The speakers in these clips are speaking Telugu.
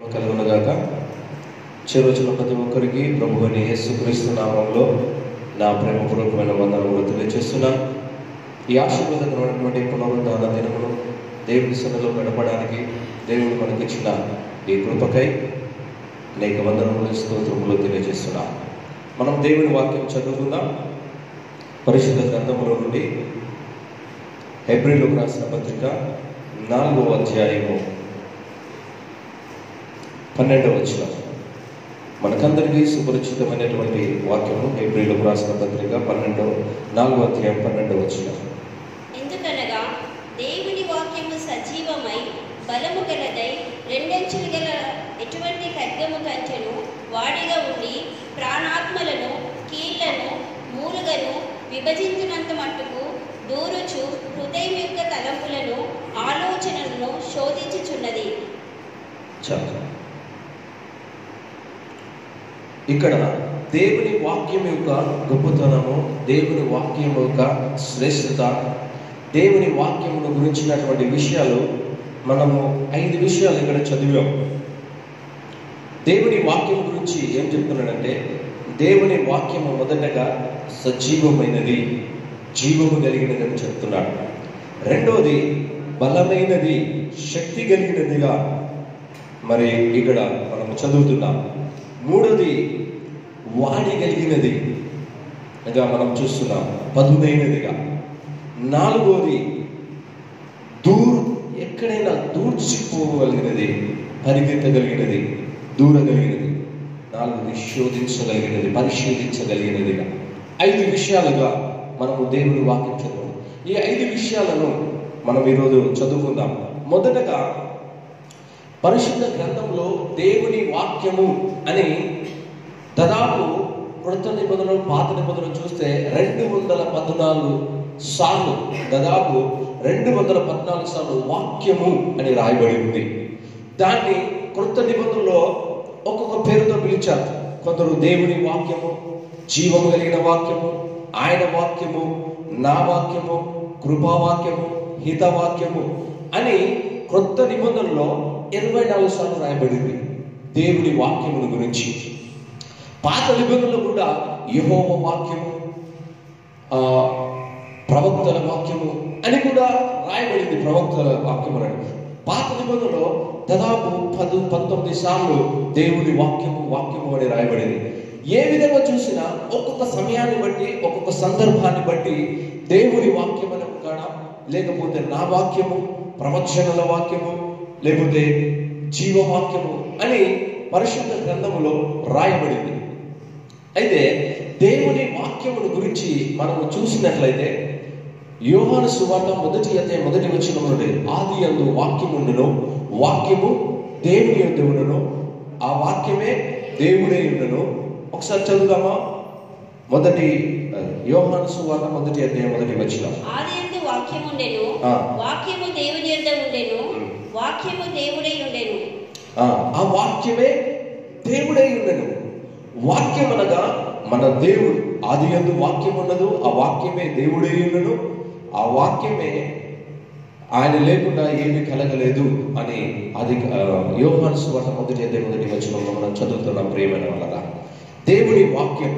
కలుగునుగాక చెరోజుల ప్రతి ఒక్కరికి ప్రభు అని యేసుక్రీస్తు నామంలో నా ప్రేమపూర్వకమైన వందనములు తెలియజేస్తున్నాను ఈ ఆశీర్వాదకరమైనటువంటి పునరుద్ధాన దినమును దేవుని సన్నిధిలో గడపడానికి దేవుడు మనకిచ్చిన ఈ కృపకై అనేక వందనములు స్తోత్రములు తెలియజేస్తున్నాను మనం దేవుని వాక్యం చదువుకుందాం పరిశుద్ధ గ్రంథములో నుండి హెబ్రిలోకి రాసిన పత్రిక నాలుగవ అధ్యాయము పన్నెండవ వచ్చిన మనకందరికీ సుపరిచితమైనటువంటి వాక్యము హెబ్రిలోకి రాసిన పత్రిక పన్నెండవ నాలుగవ అధ్యాయం పన్నెండవ వచ్చిన ఎందుకనగా దేవుని వాక్యము సజీవమై బలము గలదై రెండంచులు గల ఎటువంటి ఖడ్గము కంచెను వాడిగా ఉండి ప్రాణాత్మలను కీళ్లను మూలుగను విభజించినంత మట్టుకు దూరుచు హృదయం యొక్క తలంపులను ఆలోచనలను శోధించుచున్నది చాలు ఇక్కడ దేవుని వాక్యం యొక్క గొప్పతనము దేవుని వాక్యం యొక్క శ్రేష్టత దేవుని వాక్యమును గురించినటువంటి విషయాలు మనము ఐదు విషయాలు ఇక్కడ చదివాం దేవుని వాక్యం గురించి ఏం చెప్తున్నాడంటే దేవుని వాక్యము మొదటగా సజీవమైనది జీవము కలిగినది అని చెప్తున్నాడు రెండోది బలమైనది శక్తి కలిగినదిగా మరి ఇక్కడ మనం చదువుతున్నాం మూడోది వాడి కలిగినది ఇంకా మనం చూస్తున్నాం పదునైనదిగా నాలుగోది దూర్ ఎక్కడైనా దూర్చిపోగలిగినది పరిగెత్తగలిగినది దూరగలిగినది నాలుగోది శోధించగలిగినది పరిశోధించగలిగినదిగా ఐదు విషయాలుగా మనము దేవుని వాక్యం చదువు ఈ ఐదు విషయాలను మనం ఈరోజు చదువుకుందాం మొదటగా పరిశుద్ధ గ్రంథంలో దేవుని వాక్యము అని దాదాపు కృత నిబంధనలు పాత నిబంధనలు చూస్తే రెండు వందల పద్నాలుగు సార్లు దాదాపు రెండు వందల పద్నాలుగు సార్లు వాక్యము అని రాయబడి ఉంది దాన్ని కృత నిబంధనలో ఒక్కొక్క పేరుతో పిలిచారు కొందరు దేవుని వాక్యము జీవము కలిగిన వాక్యము ఆయన వాక్యము నా వాక్యము కృపావాక్యము హితవాక్యము అని క్రొత్త నిబంధనలో ఇరవై నాలుగు సార్లు రాయబడింది దేవుని వాక్యముల గురించి పాత నిబంధనలు కూడా యహోవ వాక్యము ఆ, ప్రవక్తల వాక్యము అని కూడా రాయబడింది ప్రవక్తల వాక్యము అని పాత నిబంధనలో దాదాపు పది పంతొమ్మిది సార్లు దేవుని వాక్యము వాక్యము అని రాయబడింది ఏ విధంగా చూసినా ఒక్కొక్క సమయాన్ని బట్టి ఒక్కొక్క సందర్భాన్ని బట్టి దేవుని వాక్యం అని కాడ లేకపోతే నా వాక్యము ప్రవచనల వాక్యము లేకపోతే జీవవాక్యము అని పరిశుద్ధ గ్రంథములో రాయబడింది అయితే దేవుని వాక్యమును గురించి మనము చూసినట్లయితే యోహాను సువార్త మొదటి అధ్యాయం మొదటి వచ్చిన ఆది అందు వాక్యముండును వాక్యము దేవుని యొద్ద ఉండును ఆ వాక్యమే దేవుడే ఉండును ఒకసారి చదువుదామా మొదటి ఆ, యోహాను సువార్త మొదటి అధ్యాయం మొదటి వచ్చిన ఆది ఎందు వాక్యముండెను ఆ. వాక్యము దేవుని యొద్ద ఉండెను ఉమ్. వాక్యము దేవుడై ఉండెను ఆ ఆ వాక్యమే దేవుడై ఉండను వాక్యం అనగా మన దేవుడు ఆది ఎందు వాక్యం ఉన్నదు ఆ వాక్యమే దేవుడై ఉండను ఆ వాక్యమే ఆయన లేకుండా ఏమీ కలగలేదు అని అది ఆ, యోహాను సువార్త మొదటి అధ్యాయం మొదటి వచనంలో మనం చదువుతున్నాం ప్రియమైన వలన దేవుని వాక్యం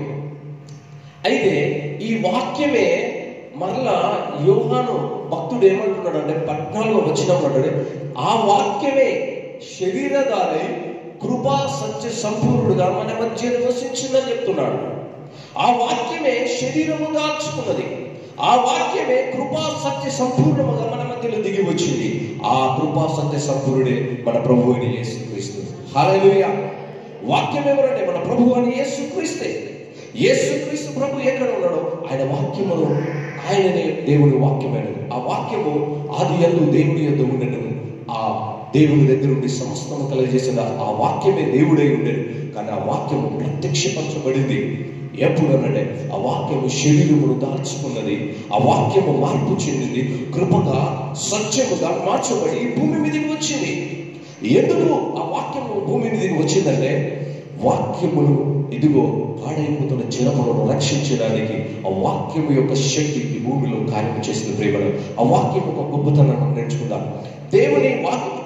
అయితే ఈ వాక్యమే మరలా యోహాను భక్తుడు ఏమంటున్నాడు అంటే పద్నాలుగు వచ్చిన ఆ వాక్యమే శరీరధారై కృపా సత్య సంపూర్ణుడుగా మన మధ్య నివసించిందని చెప్తున్నాడు ఆ వాక్యమే శరీరము దాల్చుకున్నది ఆ వాక్యమే కృపా సత్య సంపూర్ణముగా మన మధ్యలో దిగి వచ్చింది ఆ కృపా సత్య సంపూర్ణుడే మన ప్రభు అని యేసుక్రీస్తు హల్లెలూయా వాక్యం ఎవరంటే మన ప్రభు అని యేసుక్రీస్తే యేసుక్రీస్తు ప్రభు ఎక్కడ ఉన్నాడో ఆయన వాక్యమును ఆయననే దేవుని వాక్యమైనది ఆ వాక్యము ఆది ఎందు దేవుని ఎందు ఉండను ఆ దేవుని దగ్గర నుండి సమస్తము కలగజేసిన ఆ వాక్యమే దేవుడై ఉండేది కానీ ఆ వాక్యము ప్రత్యక్షపరచబడింది ఎప్పుడు అన్నట్టే ఆ వాక్యము శరీరమును దాల్చుకున్నది ఆ వాక్యము మార్పు చెందింది కృపగా సత్యముగా మార్చబడి ఈ భూమి మీదకి వచ్చింది ఎందుకు ఆ వాక్యము భూమి మీదకి వచ్చిందంటే వాక్యమును ఇదిగో పాడైపోతున్న జనములను రక్షించడానికి ఆ వాక్యము యొక్క శక్తి ఈ భూమిలో కార్యం చేసిన ప్రేమను ఆ వాక్యం యొక్క గొప్పతనాన్ని నేర్చుకుందాం దేవుని వాక్య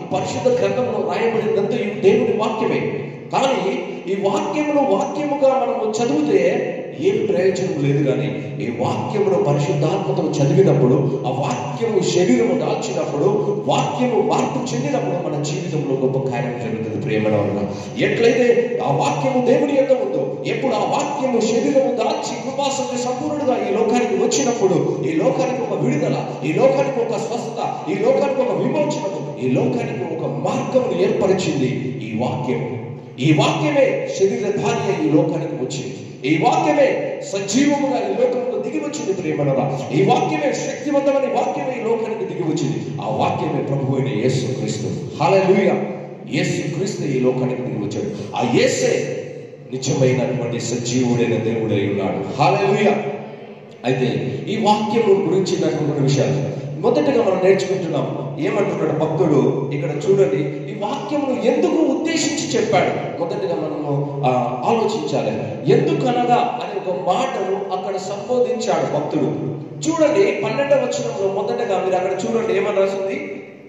ఈ పరిశుద్ధ గ్రంథంలో రాయబడినంత దేవుని వాక్యమే కానీ ఈ వాక్యమును వాక్యముగా మనము చదివితే ఏం ప్రయోజనం లేదు కానీ ఈ వాక్యమును పరిశుద్ధాత్మతో చదివినప్పుడు ఆ వాక్యము శరీరము దాల్చినప్పుడు వాక్యము మార్పు చెందినప్పుడు మన జీవితంలో గొప్ప కార్యం జరుగుతుంది ప్రేమల వల్ల ఎట్లయితే ఆ వాక్యము దేవుని యొక్క ఉందో ఎప్పుడు ఆ వాక్యము శరీరము దాల్చి కృపాసంతో సంపూర్ణుడుగా ఈ లోకానికి వచ్చినప్పుడు ఈ లోకానికి ఒక విడుదల ఈ లోకానికి ఒక స్వస్థత ఈ లోకానికి ఒక విమోచనము ఈ లోకానికి ఒక మార్గమును ఏర్పరిచింది ఈ వాక్యం ఈ వాక్యమే శరీరధారి ఈ లోకానికి వచ్చింది ఈ వాక్యమే సజీవముగా ఈ లోకంలో దిగి వచ్చింది ప్రేమనరా ఈ వాక్యమే శక్తివంతమైన వాక్యమే ఈ లోకానికి దిగి వచ్చింది ఆ వాక్యమే ప్రభు అయిన యేసు క్రీస్తు హల్లెలూయా యేసు క్రీస్తు ఈ లోకానికి దిగి వచ్చాడు ఆ యేసే నిజమైనటువంటి సజీవుడైన దేవుడై ఉన్నాడు హల్లెలూయా అయితే ఈ వాక్యము గురించి నాకు కొన్ని విషయాలు మొదటగా మనం నేర్చుకుంటున్నాం ఏమంటున్నాడు భక్తుడు ఇక్కడ చూడండి ఈ వాక్యమును ఎందుకు ఉద్దేశించి చెప్పాడు మొదటగా మనము ఆ, ఆలోచించాలి ఎందుకనగా అనే ఒక మాటను అక్కడ సంబోధించాడు భక్తుడు చూడండి పన్నెండవ వచనంలో మొదటగా మీరు అక్కడ చూడండి ఏమని రాసింది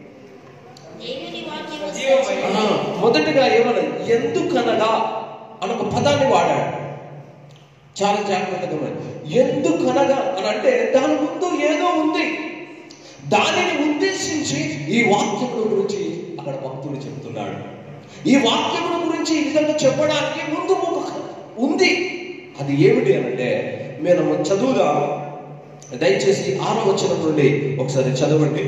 దేవుని వాక్యము సజీవమై ఆ, మొదటగా ఏమన్నా ఎందుకనగా అని ఒక పదాన్ని వాడాడు చాలా జాగ్రత్తగా ఉన్నది ఎందుకనగా అని అంటే దాని ముందు ఏదో ఉంది దానిని ఉద్దేశించి ఈ వాక్యముల గురించి అక్కడ భక్తుడు చెప్తున్నాడు ఈ వాక్యముల గురించి ఈ విధంగా చెప్పడానికి ముందు ఒక ఉంది అది ఏమిటి అని అంటే మేము చదువుదాం దయచేసి ఆరో వచనం నుండి ఒకసారి చదవండి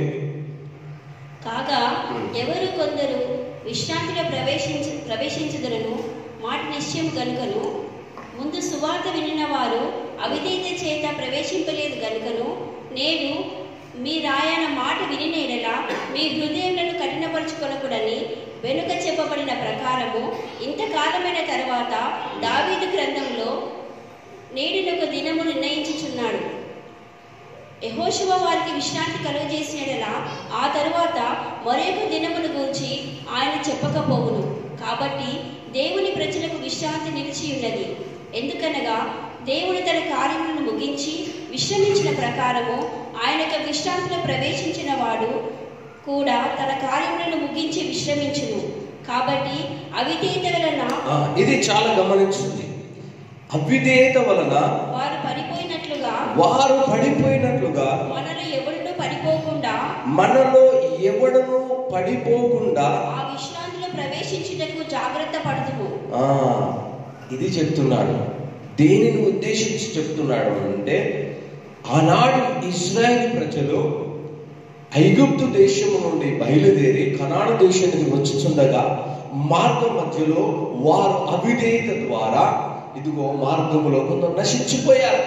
కాగా ఎవరు కొందరు విశ్రాంతిలో ప్రవేశించ ప్రవేశించదులను మాట నిశ్చయం గనుకను ముందు సువార్త వినిన వారు అవిధేయత చేత ప్రవేశింపలేదు గనుకను నేను మీ రాయన మాట వినినేడలా మీ హృదయములను కఠినపరచుకొనకుడని వెనుక చెప్పబడిన ప్రకారము ఇంతకాలమైన తర్వాత దావీదు గ్రంథంలో నేడినొక దినము నిర్ణయించుచున్నాడు యెహోషువ వారికి విశ్రాంతి కలుగజేసినలా ఆ తరువాత మరొక దినమును గూర్చి ఆయన చెప్పకపోవును కాబట్టి దేవుని ప్రజలకు విశ్రాంతి నిలిచి ఉన్నది ఎందుకనగా దేవుడు తన కార్యములను ముగించి విశ్రమించిన ప్రకారము ఆయన యొక్క విశ్రాంతిలో ప్రవేశించిన వాడు కూడా తన కార్యములను ముగించి విశ్రమించును కాబట్టి అవిధేయత వలన ఆ, ఇది చాలా గమనించింది అవిధేయత వలన వారు పడిపోయినట్లుగా వారు పడిపోయినట్లుగా మనలో ఎవరినూ పడిపోకుండా మనలో ఎవడను పడిపోకుండా ఆ విశ్రాంతిలో ప్రవేశించుటకు జాగ్రత్త పడుతుము ఆ ఇది చెప్తున్నాడు దేనిని ఉద్దేశించి చెప్తున్నాడు అంటే ఆనాడు ఇస్రాయేల్ ప్రజలు ఐగుప్తు దేశము నుండి బయలుదేరి కనాడు దేశానికి వచ్చుచుండగా మార్గ మధ్యలో వారు అవిధేయత ద్వారా ఇదిగో మార్గములో కొంత నశించిపోయారు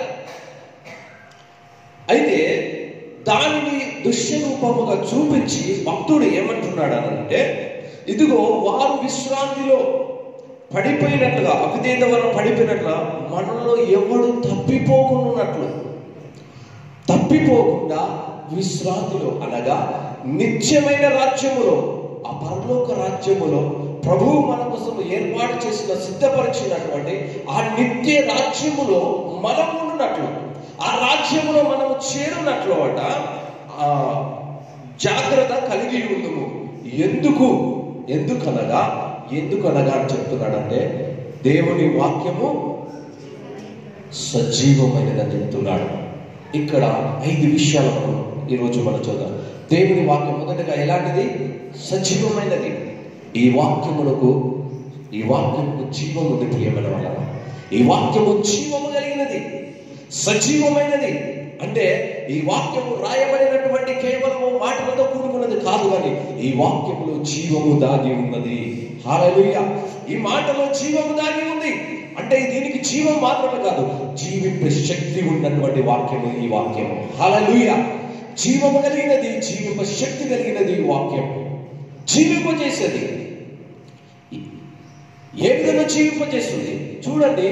అయితే దానిని దృశ్యరూపముగా చూపించి భక్తుడు ఏమంటున్నాడు అంటే ఇదిగో వారు విశ్రాంతిలో పడిపోయినట్లుగా అవిధేయత వల్ల పడిపోయినట్లుగా మనలో ఎవడు తప్పిపోకున్నట్లు తప్పిపోకుండా విశ్రాంతిలో అనగా నిత్యమైన రాజ్యములో ఆ పరలోక రాజ్యములో ప్రభువు మన కోసం ఏర్పాటు చేసిన సిద్ధపరిచినటువంటి ఆ నిత్య రాజ్యములో మనం ఉన్నట్లు ఆ రాజ్యములో మనము చేరున్నట్లు అట ఆ జాగ్రత్త కలిగి ఉండుము ఎందుకు ఎందుకనగా ఎందుకనగా అని చెప్తున్నాడంటే దేవుని వాక్యము సజీవమైనదని చెప్తున్నాడు ఇక్కడ ఐదు విషయాలు మనం ఈరోజు మనం చూద్దాం దేవుని వాక్యం మొదటగా ఎలాంటిది సజీవమైనది ఈ వాక్యమునకు ఈ వాక్యముకు జీవం ఉంది ప్రియమైన వల్ల ఈ వాక్యము జీవము కలిగినది సజీవమైనది అంటే ఈ వాక్యము రాయబడినటువంటి కేవలము మాటలతో కూడుకున్నది కాదు కానీ ఈ వాక్యములో జీవము దాగి ఉన్నది హాలలుయ ఈ మాటలో జీవము దాగి ఉంది అంటే దీనికి జీవం మాత్రమే కాదు జీవింపే శక్తి ఉన్నటువంటి వాక్యము ఈ వాక్యము హాలలుయ జీవము కలిగినది జీవింప శక్తి కలిగినది ఈ వాక్యం జీవింపజేసేది ఏ విధంగా జీవింపజేస్తుంది చూడండి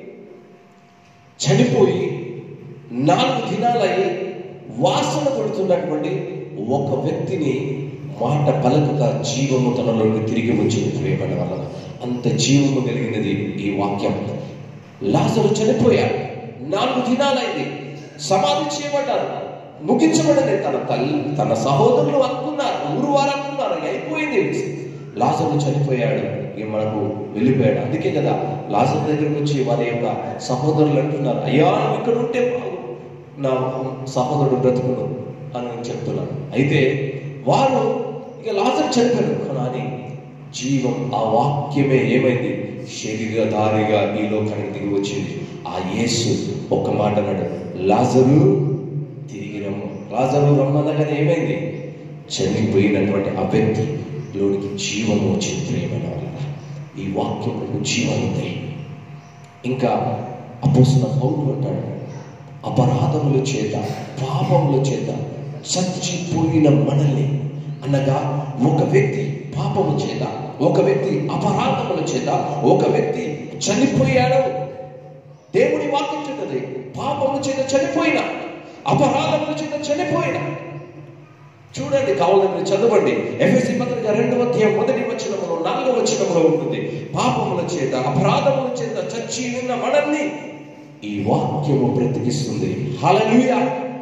చనిపోయి నాలుగు దినాలై వాసన కొడుతున్నటువంటి ఒక వ్యక్తిని మాట పలకక జీవము తనలోకి తిరిగి వచ్చింది ప్రేమల వల్ల అంత జీవము కలిగినది ఈ వాక్యం లాజరు చనిపోయాడు నాలుగు దినాలైంది సమాధి చేయబడ్డారు ముగించబడలే తన తల్లి తన సహోదరులు అనుకున్నారు ఊరు వారు అనుకున్నారు అయిపోయింది లాజరు చనిపోయాడు ఇక మనకు వెళ్ళిపోయాడు అందుకే కదా లాజరు దగ్గరకు వచ్చి వారి యొక్క సహోదరులు అంటున్నారు అయ్యా నువ్వు ఇక్కడ ఉంటే బాగు నా సహోదరుడు బ్రతుకును అని నేను చెప్తున్నాను అయితే వారు ఇక లాజరు చనిపోయాడు కానీ జీవం ఆ వాక్యమే ఏమైంది శరీరధారిగా ఈ లోకానికి దిగి వచ్చింది ఆ యేసు ఒక్క మాట అన్నాడు లాజరు తిరిగి రమ్ము లాజరు రమ్మనగానే ఏమైంది చనిపోయినటువంటి ఆ వ్యక్తి లోనికి జీవము వచ్చింది ప్రేమైన వల్ల ఈ వాక్యములకు జీవం ఉంది ఇంకా అపోసిన పౌరులు అంటాడు అపరాధముల చేత పాపముల చేత చచ్చిపోయిన మనల్ని అనగా ఒక వ్యక్తి పాపము చేత ఒక వ్యక్తి అపరాధముల చేత ఒక వ్యక్తి చనిపోయాడు దేవుని వాక్యం చెప్తుంది పాపముల చేత చనిపోయిన అపరాధముల చేత చనిపోయిన చూడండి కావాలని మీరు చదవండి ఎఫ్ఎస్సి పత్రిక రెండవ అధ్యాయం మొదటి వచనములో నాలుగవ వచనములో ఉంటుంది పాపముల చేత అపరాధముల చేత చచ్చి ఉన్న మనల్ని ఈ వాక్యము బ్రతికిస్తుంది హల్లెలూయా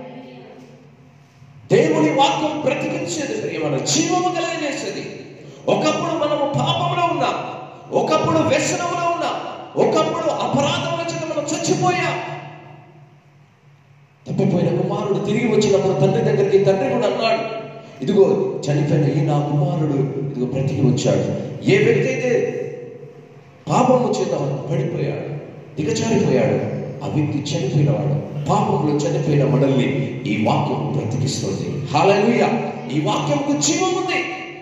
దేవుని వాక్యం బ్రతికించేది ప్రియమైన జీవము కలిగజేసేది ఒకప్పుడు మనము పాపంలో ఉన్నాం ఒకప్పుడు వ్యసనంలో ఉన్నాం ఒకప్పుడు అపరాధముల చేత మనం చచ్చిపోయాం తప్పిపోయిన కుమారుడు తిరిగి వచ్చినప్పుడు తండ్రి దగ్గరికి తండ్రి కూడా అన్నాడు ఇదిగో చనిపోయిన ఈ నా కుమారుడు ఇదిగో బ్రతికి వచ్చాడు ఏ వ్యక్తి అయితే పాపము చేత పడిపోయాడు దిగజారిపోయాడు ఆ వ్యక్తి చనిపోయినవాడు పాపంలో చనిపోయిన మనల్ని ఈ వాక్యం బ్రతికిస్తుంది హాలూయ ఈ వాక్యంకు జీవం ఉంది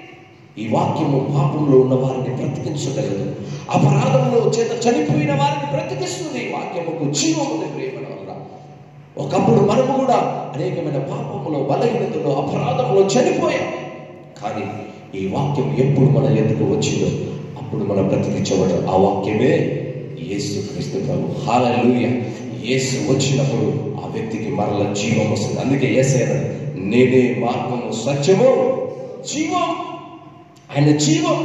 ఈ వాక్యము పాపంలో ఉన్న వారిని బ్రతికించగలదు అపరాధంలో చేత చనిపోయిన వారిని బ్రతికిస్తుంది ఈ వాక్యముకు జీవం ఉంది ప్రేమల వల్ల ఒకప్పుడు మనము కూడా అనేకమైన పాపములో బలహీనతలో అపరాధంలో చనిపోయాం కానీ ఈ వాక్యం ఎప్పుడు మన ఎదుగు వచ్చిందో అప్పుడు మనం బ్రతికించబడు ఆ వాక్యమే యేసు క్రీస్తు ప్రభు హాలూయ యేసు వచ్చినప్పుడు ఆ వ్యక్తికి మరల జీవం వస్తుంది అందుకే ఏసైనా నేనే మార్గము సత్యము జీవం ఆయన జీవం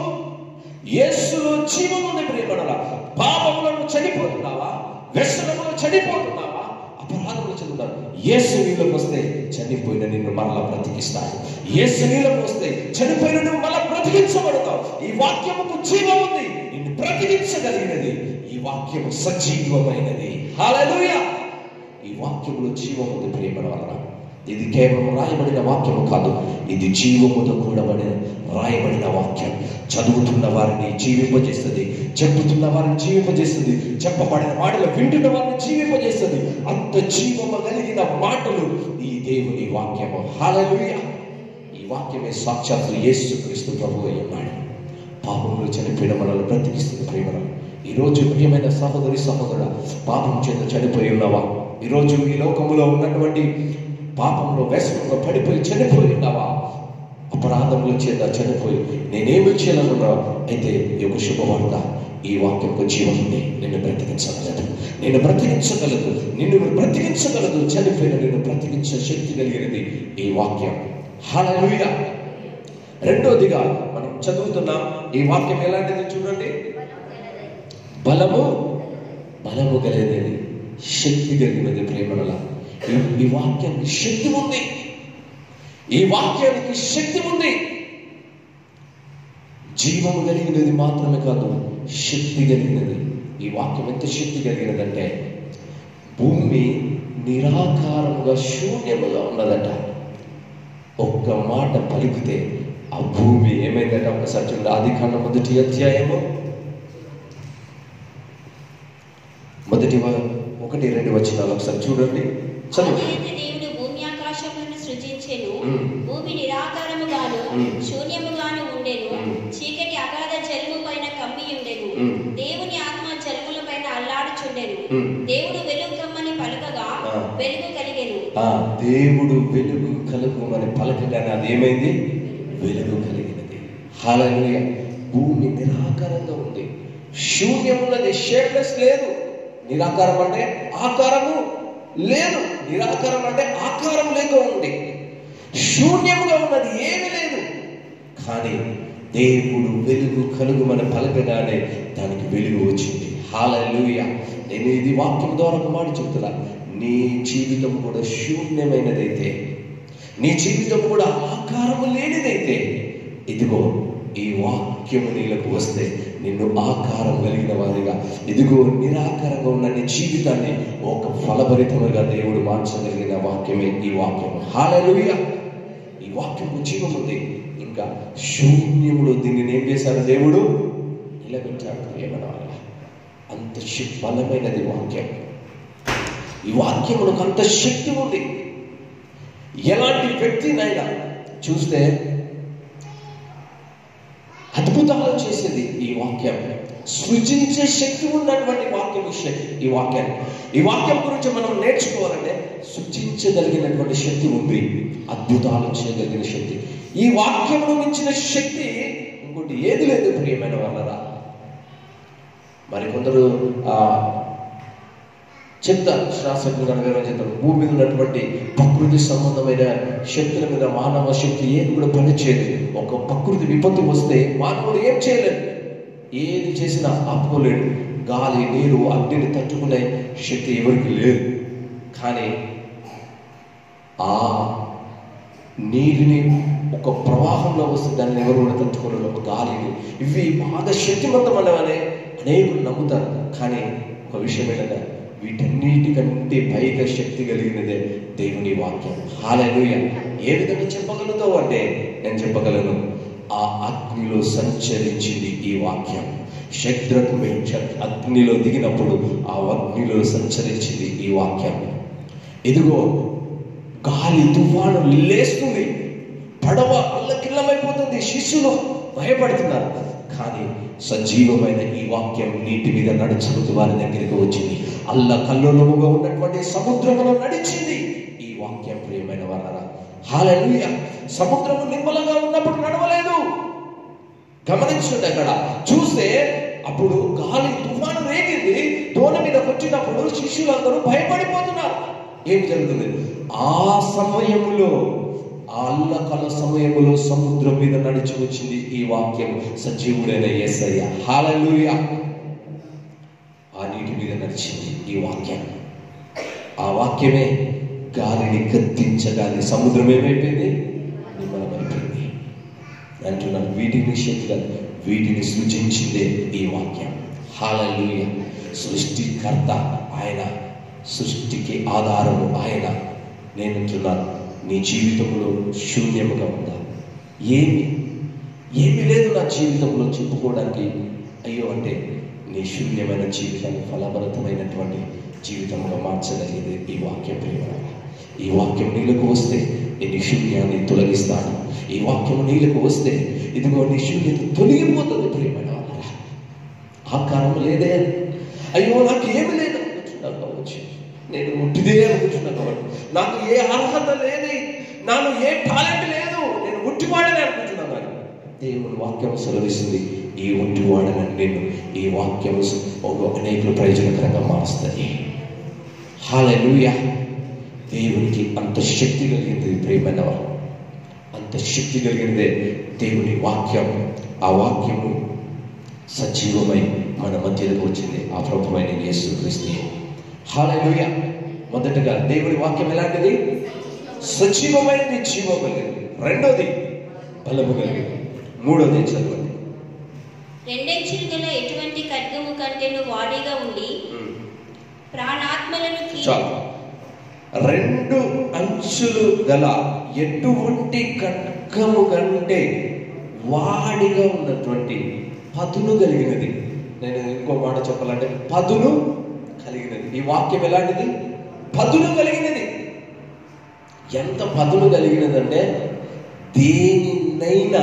యేసులో జీవం ఉంది ప్రియమనల పాపంలో నువ్వు చనిపోతున్నావా వ్యసనంలో చనిపోతున్నావా అపరాధంలో చదువుతాడు యేసు నీళ్ళకి వస్తే చనిపోయిన నిన్ను మరలా బ్రతికిస్తాడు యేసు నీళ్ళకి వస్తే చనిపోయిన నువ్వు మళ్ళా బ్రతికించబడతావు ఈ వాక్యముకు జీవం ఉంది నిన్ను బ్రతికించగలిగినది ఈ వాక్యము సజీవమైనది హల్లెలూయా ఈ వాక్యములో జీవం ఉంది ప్రియమన వలన ఇది కేవలం రాయబడిన వాక్యము కాదు ఇది జీవముతో కూడబడిన రాయబడిన వాక్యం చదువుతున్న వారిని జీవింపజేస్తుంది చెప్పుతున్న వారిని జీవింపజేస్తుంది చెప్పబడిన మాటలు వింటున్న వారిని జీవింపజేస్తుంది అంత జీవము కలిగిన మాటలు ఈ దేవుని వాక్యము హల్లెలూయా ఈ వాక్యమే సాక్షాత్తు యేసు క్రీస్తు ప్రభు అయి ఉన్నాడు పాపంలో చనిపోయిన మనల్ని బ్రతికిస్తుంది ప్రేమను ఈరోజు ప్రియమైన సహోదరి సహోదరుడ పాపం చేత చనిపోయి ఉన్నావా ఈరోజు ఈ లోకములో ఉన్నటువంటి పాపంలో వ్యసనంలో పడిపోయి చనిపోయి ఉన్నావా అపరాధముల చేత చనిపోయి నేనేమి చేయాలనున్నావు అయితే ఈ యొక్క శుభవార్త ఈ వాక్యంకు జీవం ఉంది నిన్ను బ్రతికించగలదు నిన్ను బ్రతికించగలదు నిన్ను బ్రతికించగలదు చనిపోయిన నిన్ను బ్రతికించే శక్తి కలిగినది ఈ వాక్యం హల్లెలూయా రెండోదిగా మనం చదువుతున్నాం ఈ వాక్యం ఎలాంటిది చూడండి బలము బలము కలిగినది శక్తి కలిగినది ప్రేమల ఈ వాక్యానికి శక్తి ఉంది ఈ వాక్యానికి శక్తి ఉంది జీవము కలిగినది మాత్రమే కాదు శక్తి కలిగినది ఈ వాక్యం ఎంత శక్తి కలిగినదంటే భూమి నిరాకారముగా శూన్యముగా ఉన్నదట ఒక్క మాట పలికితే ఆ భూమి ఏమైందట ఒకసారి చూడండి ఆది కాండ మొదటి అధ్యాయము మొదటి వ- ఒకటి రెండు వచనాలు ఒకసారి చూడండి చదువు ఆదియందు దేవుడు భూమి ఆకాశములను సృజించెను మ్మ్. భూమి నిరాకారముగాను మ్మ్. శూన్యముగాను ఉండెను మ్మ్. చీకటి అగాధ జలము పైన కమ్మి ఉండెను మ్మ్. దేవుని ఆత్మ జలముల పైన అల్లాడుచుండెను మ్మ్. దేవుడు వెలుగు కమ్మని పలుకగా ఆ. వెలుగు కలిగెను ఆ దేవుడు వెలుగు కలుగుమని పలకగానే అదేమైంది వెలుగు కలిగినది హాలూయ భూమి నిరాకారంగా ఉంది శూన్యం ఉన్నది షేప్లెస్ లేదు నిరాకారం అంటే ఆకారము లేదు నిరాకారం అంటే ఆకారం లేక ఉంది శూన్యముగా ఉన్నది ఏమీ లేదు కానీ దేవుడు వెలుగు కలుగుమని పలకగానే దానికి వెలుగు వచ్చింది హాలూయ నేను ఇది వాక్యం ద్వారా ఒక మాట చెప్తున్నా నీ జీవితం కూడా శూన్యమైనదైతే నీ జీవితం కూడా ఆకారము లేనిదైతే ఇదిగో ఈ వాక్యము నీలకు వస్తే నిన్ను ఆకారం కలిగిన వారిగా ఇదిగో నిరాకారంగా ఉన్న నీ జీవితాన్ని ఒక ఫలభరితముగా దేవుడు మార్చగలిగిన వాక్యమే ఈ వాక్యం హాలూయ ఈ వాక్యము జీవం ఉంది ఇంకా శూన్యములో దీనిని ఏం చేశాడు దేవుడు నిలబెట్టాడు ఏమన్నా అంత శక్- బలమైనది వాక్యం ఈ వాక్యమునకు అంత శక్తి ఉంది ఎలాంటి వ్యక్తినైనా చూస్తే అద్భుతాలు చేసేది ఈ వాక్యం సృజించే శక్తి ఉన్నటువంటి వాక్యం ఈ శక్తి ఈ వాక్యాన్ని ఈ వాక్యం గురించి మనం నేర్చుకోవాలంటే సృజించగలిగినటువంటి శక్తి ఉంది అద్భుతాలు చేయగలిగిన శక్తి ఈ వాక్యమును మించిన శక్తి ఇంకోటి ఏది లేదు ప్రియమైన వాళ్ళరా మరి కొందరు ఆ చెప్తారు శాస్త్రజ్ఞులు కనుక చెప్తారు భూమి మీద ఉన్నటువంటి ప్రకృతి సంబంధమైన శక్తుల మీద మానవ శక్తి ఏది కూడా పనిచేయదు ఒక ప్రకృతి విపత్తు వస్తే మానవుడు ఏం చేయలేడు ఏది చేసినా ఆపుకోలేడు గాలి నీరు అగ్నిని తట్టుకునే శక్తి ఎవరికి లేదు కానీ ఆ నీటిని ఒక ప్రవాహంలో వస్తే దాన్ని ఎవరు కూడా తట్టుకోలేరు ఒక గాలిని ఇవి బాగా శక్తివంతమైనవనే అనేకులు నమ్ముతారు కానీ ఒక విషయం ఏంటంటే వీటన్నిటికంటే పైగా శక్తి కలిగినదే దేవుని వాక్యం హాలూయ ఏ విధంగా చెప్పగలుగుతావు అంటే నేను చెప్పగలను ఆ అగ్నిలో సంచరించింది ఈ వాక్యం శత్రుకు అగ్నిలో దిగినప్పుడు ఆ అగ్నిలో సంచరించింది ఈ వాక్యం ఇదిగో గాలి తుఫాను లేస్తుంది పడవ అల్లకిల్లమైపోతుంది శిష్యులు భయపడుతున్నారు కానీ సజీవమైన ఈ వాక్యం నీటి మీద నడుచుకుంటూ వారి దగ్గరికి వచ్చింది అల్ల కల్లోలముగా ఉన్నటువంటి సముద్రములో నడిచింది ఈ వాక్యం ప్రియమైన వారా హాలూయ సముద్రము నిర్మలంగా ఉన్నప్పుడు నడవలేదు గమనించండి అక్కడ చూస్తే అప్పుడు గాలి తుఫాను రేగింది దోణ మీద వచ్చినప్పుడు శిష్యులందరూ భయపడిపోతున్నారు ఏం జరుగుతుంది ఆ సమయములో ఆ అల్లకల సమయములో సముద్రం మీద నడిచి వచ్చింది ఈ వాక్యం సజీవుడైన యేసయ్య హాలూయ ఆ నీటి మీద నడిచింది ఈ వాక్యం ఆ వాక్యమే గాలిని గద్దించగాలి సముద్రం ఏమైపోయింది నిమ్మలమైపోయింది అంటున్నాను వీటిని శక్తిగా వీటిని సృజించిందే ఈ వాక్యం హాలూయ సృష్టికర్త ఆయన సృష్టికి ఆధారము ఆయన నేను అంటున్నాను నీ జీవితంలో శూన్యముగా ఉందా ఏమి ఏమి లేదు నా జీవితంలో చెప్పుకోవడానికి అయ్యో అంటే నీ శూన్యమైన జీవితాన్ని ఫలభరితమైనటువంటి జీవితంగా మార్చగలిగేది ఈ వాక్యం ప్రేమ ఈ వాక్యం నీళ్ళకు వస్తే నీ శూన్యాన్ని తొలగిస్తాడు ఈ వాక్యం నీళ్ళకు వస్తే ఇదిగో నీ శూన్యత తొలగిపోతుంది ప్రియమైన వాళ్ళ ఆకారం లేదే అయ్యో నాకు ఏమి లేదు అనుకుంటున్నాను కావచ్చు నేను ఉట్టిదే అనుకుంటున్నాను కావచ్చు నాకు ఏ అర్హత లేదు నాకు ఏ టాలెంట్ లేదు నేను ఉట్టివాడని అనుకుంటున్నాను కానీ దేవుని వాక్యం సెలవిస్తుంది ఈ ఒంటివాడని నేను ఈ వాక్యం అనేకులు ప్రయోజనకరంగా మారుస్తుంది హాలూయ దేవునికి అంత శక్తి కలిగింది ప్రేమైన వారు అంత శక్తి కలిగినదే దేవుని వాక్యం ఆ వాక్యము సజీవమై మన మధ్యలోకి వచ్చింది ఆ ప్రభువైన యేసు క్రీస్తు హాలూయ మొదటగా దేవుని వాక్యం ఎలాంటిది సజీవమైనది జీవం కలిగింది రెండోది బలము కలిగింది మూడోది చదవండి రెండెంచులు గల ఎటువంటి ఖడ్గము కంటేను వాడిగా ఉండి ప్రాణాత్మలను కీ- చాలు రెండు అంచులు గల ఎటువంటి ఖడ్గము కంటే వాడిగా ఉన్నటువంటి పదును కలిగినది నేను ఇంకో మాట చెప్పాలంటే పదును కలిగినది ఈ వాక్యం ఎలాంటిది పదును కలిగినది ఎంత పదును కలిగినదంటే దేనినైనా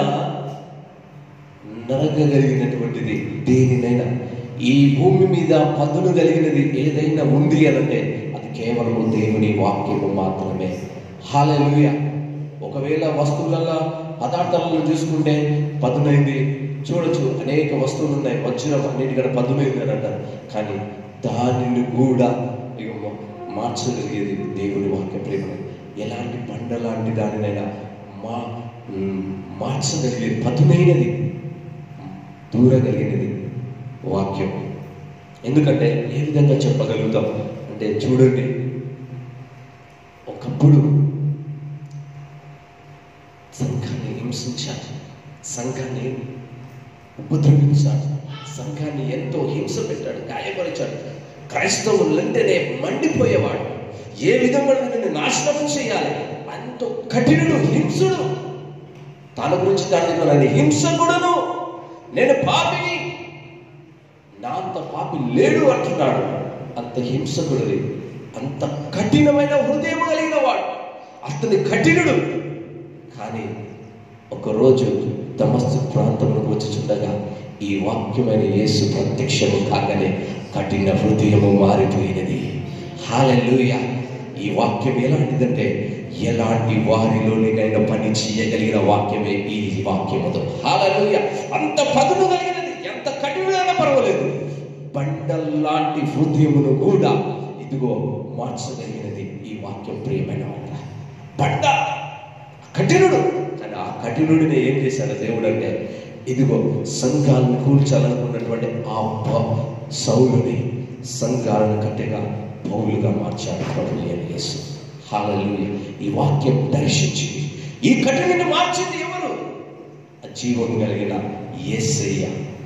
నరగగలిగినటువంటిది దేనినైనా ఈ భూమి మీద పదును కలిగినది ఏదైనా ఉంది అనంటే అది కేవలం దేవుని వాక్యము మాత్రమే హాలూయ ఒకవేళ వస్తువులలో పదార్థాలను చూసుకుంటే పదునైంది చూడొచ్చు అనేక వస్తువులు ఉన్నాయి వజ్రం అన్నిటికన్నా పదునైంది అని అంటారు కానీ దానిని కూడా ఇక మా- మార్చగలిగేది దేవుని వాక్య ప్రేమ ఎలాంటి బండ లాంటి దానినైనా మా మ్, మార్చగలిగేది పదునైనది దూరగలిగినది వాక్యం ఎందుకంటే ఏ విధంగా చెప్పగలుగుతాం అంటే చూడండి ఒకప్పుడు సంఘాన్ని ఉపద్రవించాడు సంఘాన్ని ఎంతో హింస పెట్టాడు గాయపరిచాడు క్రైస్తవులంటేనే మండిపోయేవాడు ఏ విధంగా నిన్ను నాశనం చేయాలి ఎంతో కఠినుడు హింసుడు తన గురించి తాను నన్ను హింసకుడును నేను పాపిని నా అంత పాపి లేడు అంటున్నాడు అంత హింసకుడిది అంత కఠినమైన హృదయం కలిగిన వాడు అతని కఠినుడు కానీ ఒకరోజు దమస్సు ప్రాంతంలోకి వచ్చి చూడగా ఈ వాక్యమైన యేసు ప్రత్యక్షము కాగానే కఠిన హృదయము మారిపోయినది హాలెలూయ ఈ వాక్యం ఎలాంటిదంటే ఎలాంటి వారిలోనైనా పని చేయగలిగిన వాక్యమే ఈ వాక్యముతో హాలెలూయ అంత పదును కలిగినది ఎంత కఠినమైన పర్వాలేదు బండల్లాంటి హృదయమును కూడా ఇదిగో మార్చగలిగినది ఈ వాక్యం ప్రియమైన వాళ్ళ బండ కఠినుడు కానీ ఆ కఠినుడిని ఏం చేశాడు దేవుడు అంటే ఇదిగో సంఘాలను కూల్చాలనుకున్నటువంటి ఆ ప- సౌలుని సంఘాలను కట్టెగా పౌలుగా మార్చాడు ప్రభు అయిన యేసు హాలూయ ఈ వాక్యం దర్శించింది ఈ కఠినని మార్చింది ఎవరు ఆ జీవం కలిగిన యేసయ్య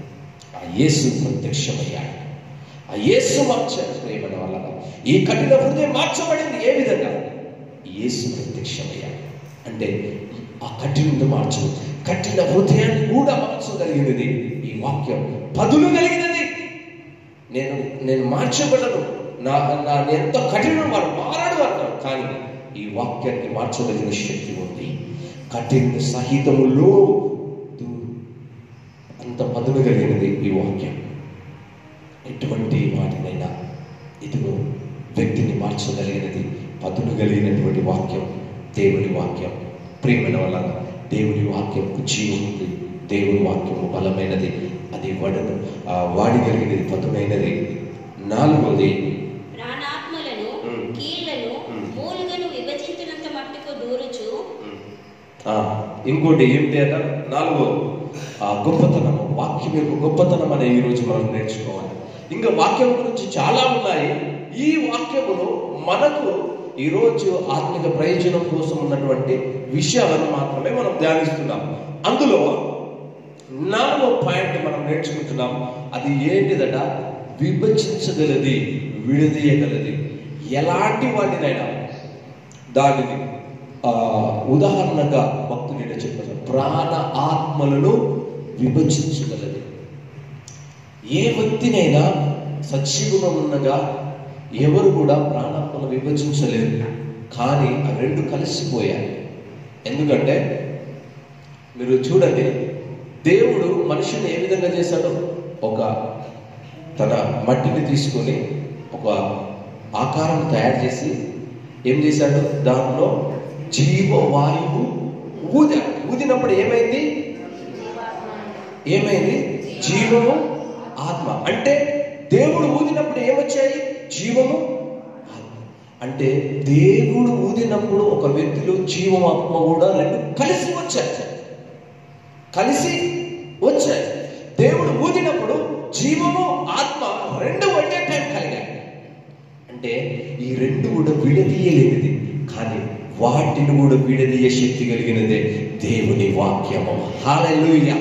ఆ యేసు ప్రత్యక్షమయ్యాడు ఆ యేసు మార్చాడు ప్రేమల వల్ల ఈ కఠిన హృదయం మార్చబడింది ఏ విధంగా యేసు ప్రత్యక్షమయ్యాడు అంటే ఆ కఠినను మార్చు కఠిన హృదయాన్ని కూడా మార్చగలిగినది ఈ వాక్యం పదులు కలిగినది నేను నేను మార్చబడను నా నా నేను ఎంత కఠినం వాడు మారడు అంటారు కానీ ఈ వాక్యాన్ని మార్చగలిగిన శక్తి ఉంది కఠిన సహితములో దు- అంత పదును కలిగినది ఈ వాక్యం ఎటువంటి వాటినైనా ఇదిగో వ్యక్తిని మార్చగలిగినది పదును కలిగినటువంటి వాక్యం దేవుని వాక్యం ప్రేమైన వల్ల దేవుని వాక్యం జీవం ఉంది దేవుని వాక్యము బలమైనది అది వడను ఆ, వాడిగలిగినది పదునైనది నాలుగోది ప్రాణాత్మలను మ్మ్. కీళ్లను మ్మ్. మూలుగను విభజించినంత మట్టుకు దూరుచు ఆ, ఇంకోటి ఏమిటి అట నాలుగో ఆ గొప్పతనము వాక్యం యొక్క గొప్పతనం అనే ఈ రోజు మనం నేర్చుకోవాలి ఇంకా వాక్యం గురించి చాలా ఉన్నాయి ఈ వాక్యములో మనకు ఈ రోజు ఆత్మిక ప్రయోజనం కోసం ఉన్నటువంటి విషయాలను మాత్రమే మనం ధ్యానిస్తున్నాం అందులో నాలుగో పాయింట్ మనం నేర్చుకుంటున్నాం అది ఏంటిదట విభజించగలది విడదీయగలది ఎలాంటి వాటినైనా దానిని ఆ, ఉదాహరణగా భక్తులు ఏంటో చెప్పారు ప్రాణ ఆత్మలను విభజించగలది ఏ వ్యక్తినైనా సజీవుగా ఉన్నగా ఎవరు కూడా ప్రాణాత్మను విభజించలేరు కానీ ఆ రెండు కలిసిపోయాయి ఎందుకంటే మీరు చూడండి దేవుడు మనిషిని ఏ విధంగా చేశాడు ఒక తన మట్టిని తీసుకొని ఒక ఆకారం తయారు చేసి ఏం చేశాడు దానిలో జీవవాయువు ఊదా ఊదినప్పుడు ఏమైంది ఏమైంది జీవము ఆత్మ అంటే దేవుడు ఊదినప్పుడు ఏమొచ్చాయి జీవము ఆత్మ అంటే దేవుడు ఊదినప్పుడు ఒక వ్యక్తిలో జీవం ఆత్మ కూడా రెండు కలిసి వచ్చాయి కలిసి వచ్చాయి దేవుడు ఊదినప్పుడు జీవము ఆత్మ రెండు ఒకే టైం కలిగాయి అంటే ఈ రెండు కూడా విడదీయలేనిది కానీ వాటిని కూడా విడదీయ శక్తి కలిగినదే దేవుని వాక్యము హాలూయ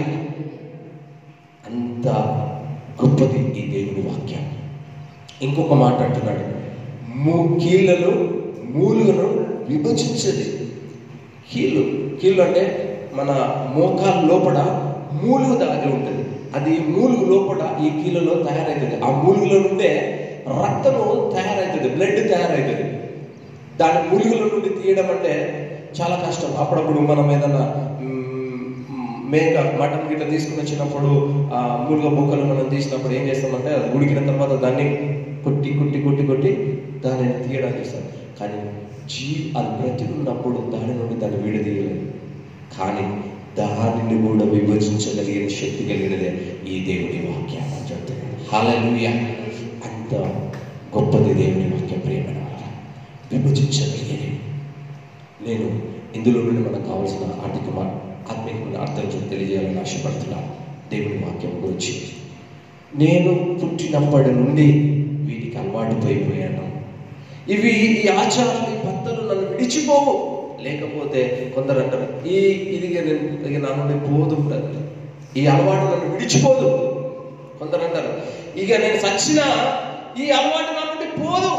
అంత గొప్పది ఈ దేవుని వాక్యం ఇంకొక మాట అంటున్నాడు మూ కీళ్ళను మూలుగను విభజించది కీళ్ళు కీళ్ళు అంటే మన మోకాల లోపల మూలుగు దాగి ఉంటుంది అది మూలుగు లోపల ఈ కీళ్ళలో తయారవుతుంది ఆ మూలుగులో నుండే రక్తము తయారవుతుంది బ్లడ్ తయారవుతుంది దాని మూలుగుల నుండి తీయడం అంటే చాలా కష్టం అప్పుడప్పుడు మనం ఏదన్నా మ్, మేక మటన్ గిట్ల తీసుకుని వచ్చినప్పుడు ఆ మూలుగ బొక్కలు మనం తీసినప్పుడు ఏం చేస్తామంటే అది ఉడికిన తర్వాత దాన్ని కొట్టి కొట్టి కొట్టి కొట్టి దానిని తీయడానికి ఇస్తాం కానీ జీ అది బ్రతికున్నప్పుడు దాని నుండి దాన్ని విడదీయలేదు కానీ దానిని కూడా విభజించగలిగిన శక్తి కలిగినదే ఈ దేవుని వాక్యం అని చెప్తున్నాడు హాలూయ అంత గొప్పది దేవుని వాక్యం ప్రేమణ విభజించగలిగేది నేను ఇందులో నుండి మనకు కావాల్సిన ఆర్థిక మా- ఆత్మీయమైన అర్థం చెప్పి తెలియజేయాలని ఆశపడుతున్నాను దేవుని వాక్యం గురించి నేను పుట్టినప్పటి నుండి వీటికి అలవాటు అయిపోయాను ఇవి ఈ ఆచారాలు ఈ పద్ధతులు నన్ను విడిచిపోవు లేకపోతే కొందరు అంటారు ఈ ఇది ఇక నేను ఇక నా నుండి పోదు బ్రదర్ ఈ అలవాటు నన్ను విడిచిపోదు కొందరు అంటారు ఇక నేను సచ్చినా ఈ అలవాటు నా నుండి పోదు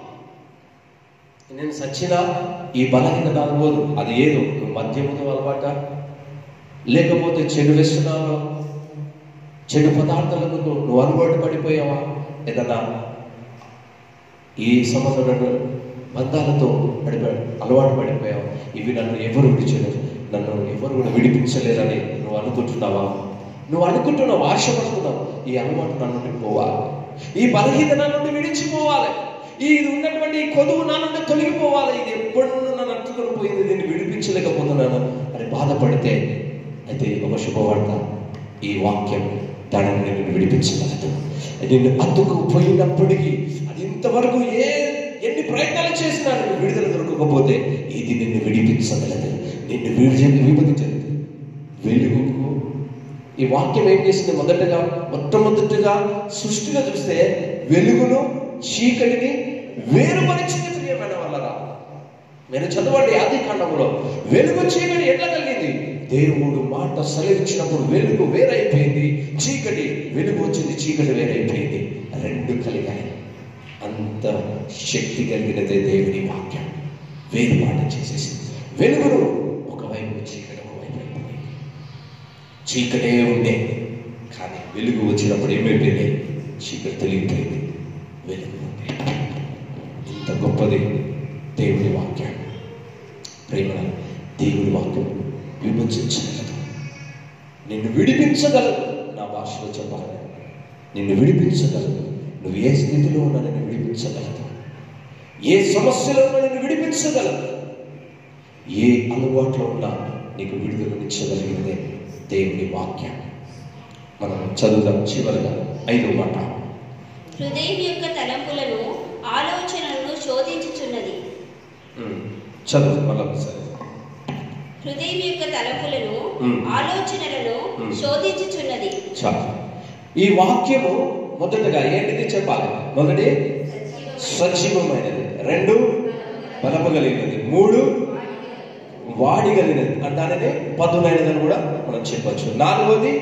నేను సచ్చినా ఈ బలహీనత నాకు పోదు అది ఏదో నువ్వు మద్యముతో అలవాట లేకపోతే చెడు వ్యసనాలు చెడు పదార్థాలకు నువ్వు నువ్వు అలవాటు పడిపోయావా ఏదన్నా ఈ సంబంధమైన బంధాలతో పడిపో అలవాటు పడిపోయావు ఇవి నన్ను ఎవరు విడిచలేరు నన్ను ఎవరు కూడా విడిపించలేరని నువ్వు అనుకుంటున్నావా నువ్వు అనుకుంటున్నావు ఆశపడుతున్నావు ఈ అలవాటు నా నుండి పోవాలి ఈ బలహీన నా నుండి విడిచిపోవాలి ఈ ఇది ఉన్నటువంటి ఈ కొదువు నా నుండి తొలగిపోవాలి ఇది ఎప్పుడు నన్ను అంటుకొని పోయింది దీన్ని విడిపించలేకపోతున్నాను అని బాధపడితే అయితే ఒక శుభవార్త ఈ వాక్యం దానిని నేను విడిపించగలదు నిన్ను అతుక్కుపోయినప్పటికీ అది ఇంతవరకు ఏ ఎన్ని ప్రయత్నాలు చేసినా నీకు విడుదల దొరకకపోతే ఇది నిన్ను విడిపించగలదు నిన్ను విడిచి విభజించలేదు వెలుగుకు ఈ వాక్యం ఏం చేసింది మొదటగా మొట్టమొదటిగా సృష్టిలో చూస్తే వెలుగును చీకటిని వేరుపరిచింది ప్రియమైన వాళ్ళరా మీరు చదవండి ఆది కాండంలో వెలుగు చీకటి ఎట్లా కలిగింది దేవుడు మాట సెలవిచ్చినప్పుడు వెలుగు వేరైపోయింది చీకటి వెలుగు వచ్చింది చీకటి వేరైపోయింది రెండు కలిగాయి అంత శక్తి కలిగినదే దేవుని వాక్యం వేరు మాట చేసేసింది వెలుగును ఒకవైపు చీకటి ఒకవైపు అయిపోయింది చీకటే ఉండే కానీ వెలుగు వచ్చినప్పుడు ఏమైపోయింది చీకటి తొలగిపోయింది వెలుగు ఉంది ఇంత గొప్పది దేవుని వాక్యం ప్రేమ దేవుని వాక్యం విభజించగలదు నిన్ను విడిపించగలదు నా భాషలో చెప్పాలి నిన్ను విడిపించగలదు నువ్వు ఏ స్థితిలో ఉన్నా నిన్ను విడిపించగలదు ఏ సమస్యలో ఉన్నా నిన్ను విడిపించగలదు ఏ అలవాట్లో ఉన్నా నీకు విడుదలనిచ్చగలిగిందే దేవుని వాక్యం మనం చదువుదాం చివరిగా ఐదో మాట హృదయం యొక్క తలంపులను ఆలోచనలను శోధించుచున్నది ఉమ్, చదువు మళ్ళీ ఒకసారి హృదయం యొక్క తలంపులను మ్మ్. ఆలోచనలను మ్మ్. శోధించుచున్నది చాలు ఈ వాక్యము మొదటగా ఏంటిది చెప్పాలి మొదటి సజీవమైనది రెండు బలము కలిగినది మూడు వాడిగలిగినది అంటానే పదునైనదని కూడా మనం చెప్పొచ్చు నాలుగోది